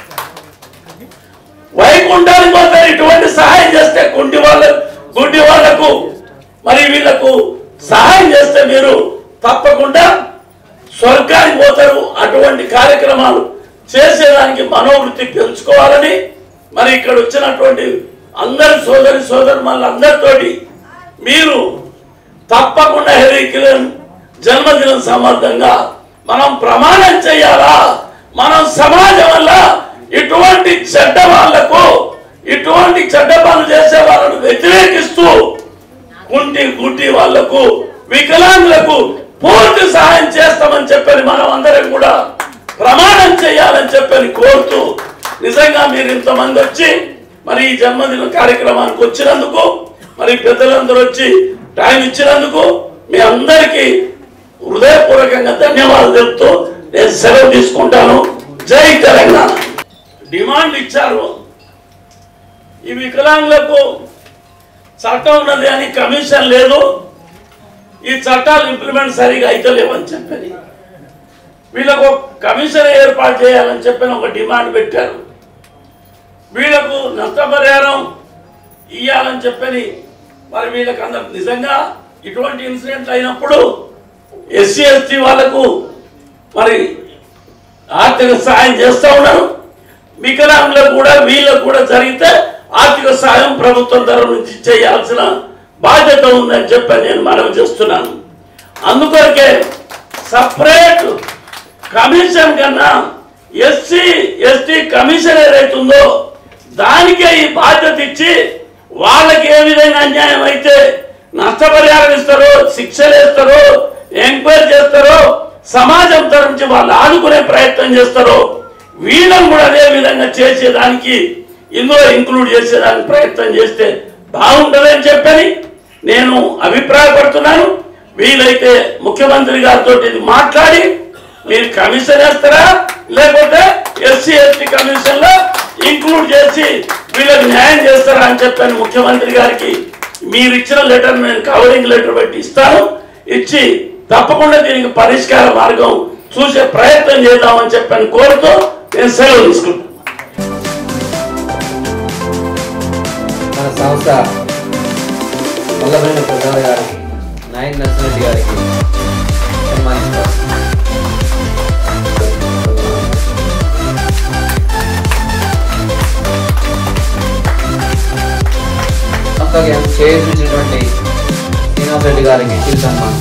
వైకుంఠానికి పోతారు ఇటువంటి సహాయం చేస్తే కుంటి వాళ్ళ గుడ్డి వాళ్లకు మరి వీళ్ళకు సహాయం చేస్తే మీరు తప్పకుండా స్వర్గానికి పోతారు అటువంటి కార్యక్రమాలు చేసేదానికి మనోవృత్తి పెంచుకోవాలని మరి ఇక్కడ వచ్చినటువంటి అందరి సోదరి సోదరు అందరితోటి మీరు తప్పకుండా హెరీ కిరణ్ జన్మదినం సమర్థంగా మనం ప్రమాణం చేయాలా మనం సమాజం వల్ల ఇటువంటి చెడ్డ వాళ్లకు ఇటువంటి చెడ్డ పనులు చేసే వాళ్ళను వ్యతిరేకిస్తూ కుంటి గుడ్డి వాళ్లకు వికలాంగులకు పూర్తి సహాయం చేస్తామని చెప్పని మనం అందరం కూడా ప్రమాణం చేయాలని చెప్పని కోరుతూ నిజంగా మీరు ఇంతమంది వచ్చి మరి ఈ జన్మదిన కార్యక్రమానికి వచ్చినందుకు మరి పెద్దలందరూ వచ్చి టైం ఇచ్చినందుకు మీ అందరికీ హృదయపూర్వకంగా ధన్యవాదాలు తెలుపుతూ నేను సెలవు తీసుకుంటాను జై తెలంగాణ డిమాండ్ ఇచ్చారు ఈ వికలాంగులకు చట్టం ఉన్నది అని కమిషన్ లేదు ఈ చట్టాలు ఇంప్లిమెంట్ సరిగా అయితలేవని చెప్పని వీళ్ళకు ఒక కమిషన్ ఏర్పాటు చేయాలని చెప్పని ఒక డిమాండ్ పెట్టారు వీళ్ళకు నష్టపరిహారం ఇవ్వాలని చెప్పని మరి వీళ్ళకి అందరు నిజంగా ఇటువంటి ఇన్సిడెంట్ అయినప్పుడు ఎస్సీ ఎస్టీ వాళ్ళకు మరి ఆర్థిక సహాయం చేస్తూ ఉన్నారు వికలాంగులకు కూడా వీళ్ళకు కూడా జరిగితే ఆర్థిక సహాయం ప్రభుత్వం తరఫు నుంచి చేయాల్సిన బాధ్యత ఉందని చెప్పి నేను మనవి చేస్తున్నాను అందుకొరకే సపరేట్ కమిషన్ కన్నా ఎస్సీ ఎస్టీ కమిషన్ ఏదైతుందో దానికే ఈ బాధ్యత ఇచ్చి వాళ్ళకి ఏ విధంగా అన్యాయం అయితే నష్టపరిహారం ఇస్తారో శిక్షలు వేస్తారో ఎంక్వైరీ చేస్తారో సమాజం తరఫు నుంచి వాళ్ళు ఆదుకునే ప్రయత్నం చేస్తారో వీళ్ళని కూడా అదే విధంగా చేసేదానికి ఇందులో ఇంక్లూడ్ చేసేదానికి ప్రయత్నం చేస్తే బాగుంటుందని చెప్పని నేను అభిప్రాయపడుతున్నాను వీలైతే ముఖ్యమంత్రి గారితో ఇది మాట్లాడి మీరు కమిషన్ వేస్తారా లేకపోతే ఎస్సీ ఎస్టీ కమిషన్ లో ఇంక్లూడ్ చేసి వీళ్ళకి న్యాయం చేస్తారా అని చెప్పాను ముఖ్యమంత్రి గారికి మీరు ఇచ్చిన లెటర్ నేను కవరింగ్ లెటర్ పెట్టి ఇస్తాను ఇచ్చి తప్పకుండా దీనికి పరిష్కార మార్గం చూసే ప్రయత్నం చేద్దామని చెప్పని కోరుతూ నేను సెలవు తీసుకుంటాను మన సంస్థ వల్లభైన ప్రసాద్ గారికి నాయన్ నరసింహరెడ్డి గారికి సన్మానిస్తారు సంస్థకి చేయించినటువంటి శ్రీనివాస్ రెడ్డి గారికి చిరు సన్మానం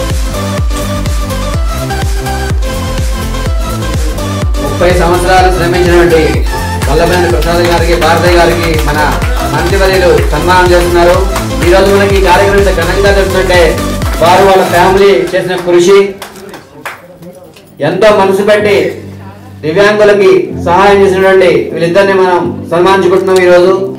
ముప్పై సంవత్సరాలు శ్రమించినటువంటి వల్లభనేని ప్రసాద్ గారికి భారతయ్య గారికి మన మంత్రివర్యులు సన్మానం చేస్తున్నారు ఈ రోజు మనకి ఈ కార్యక్రమం ఇంత ఘనంగా జరుగుతుంటే వారు వాళ్ళ ఫ్యామిలీ చేసిన కృషి ఎంతో మనసు పెట్టి దివ్యాంగులకి సహాయం చేసినటువంటి వీళ్ళిద్దరిని మనం సన్మానించుకుంటున్నాం ఈరోజు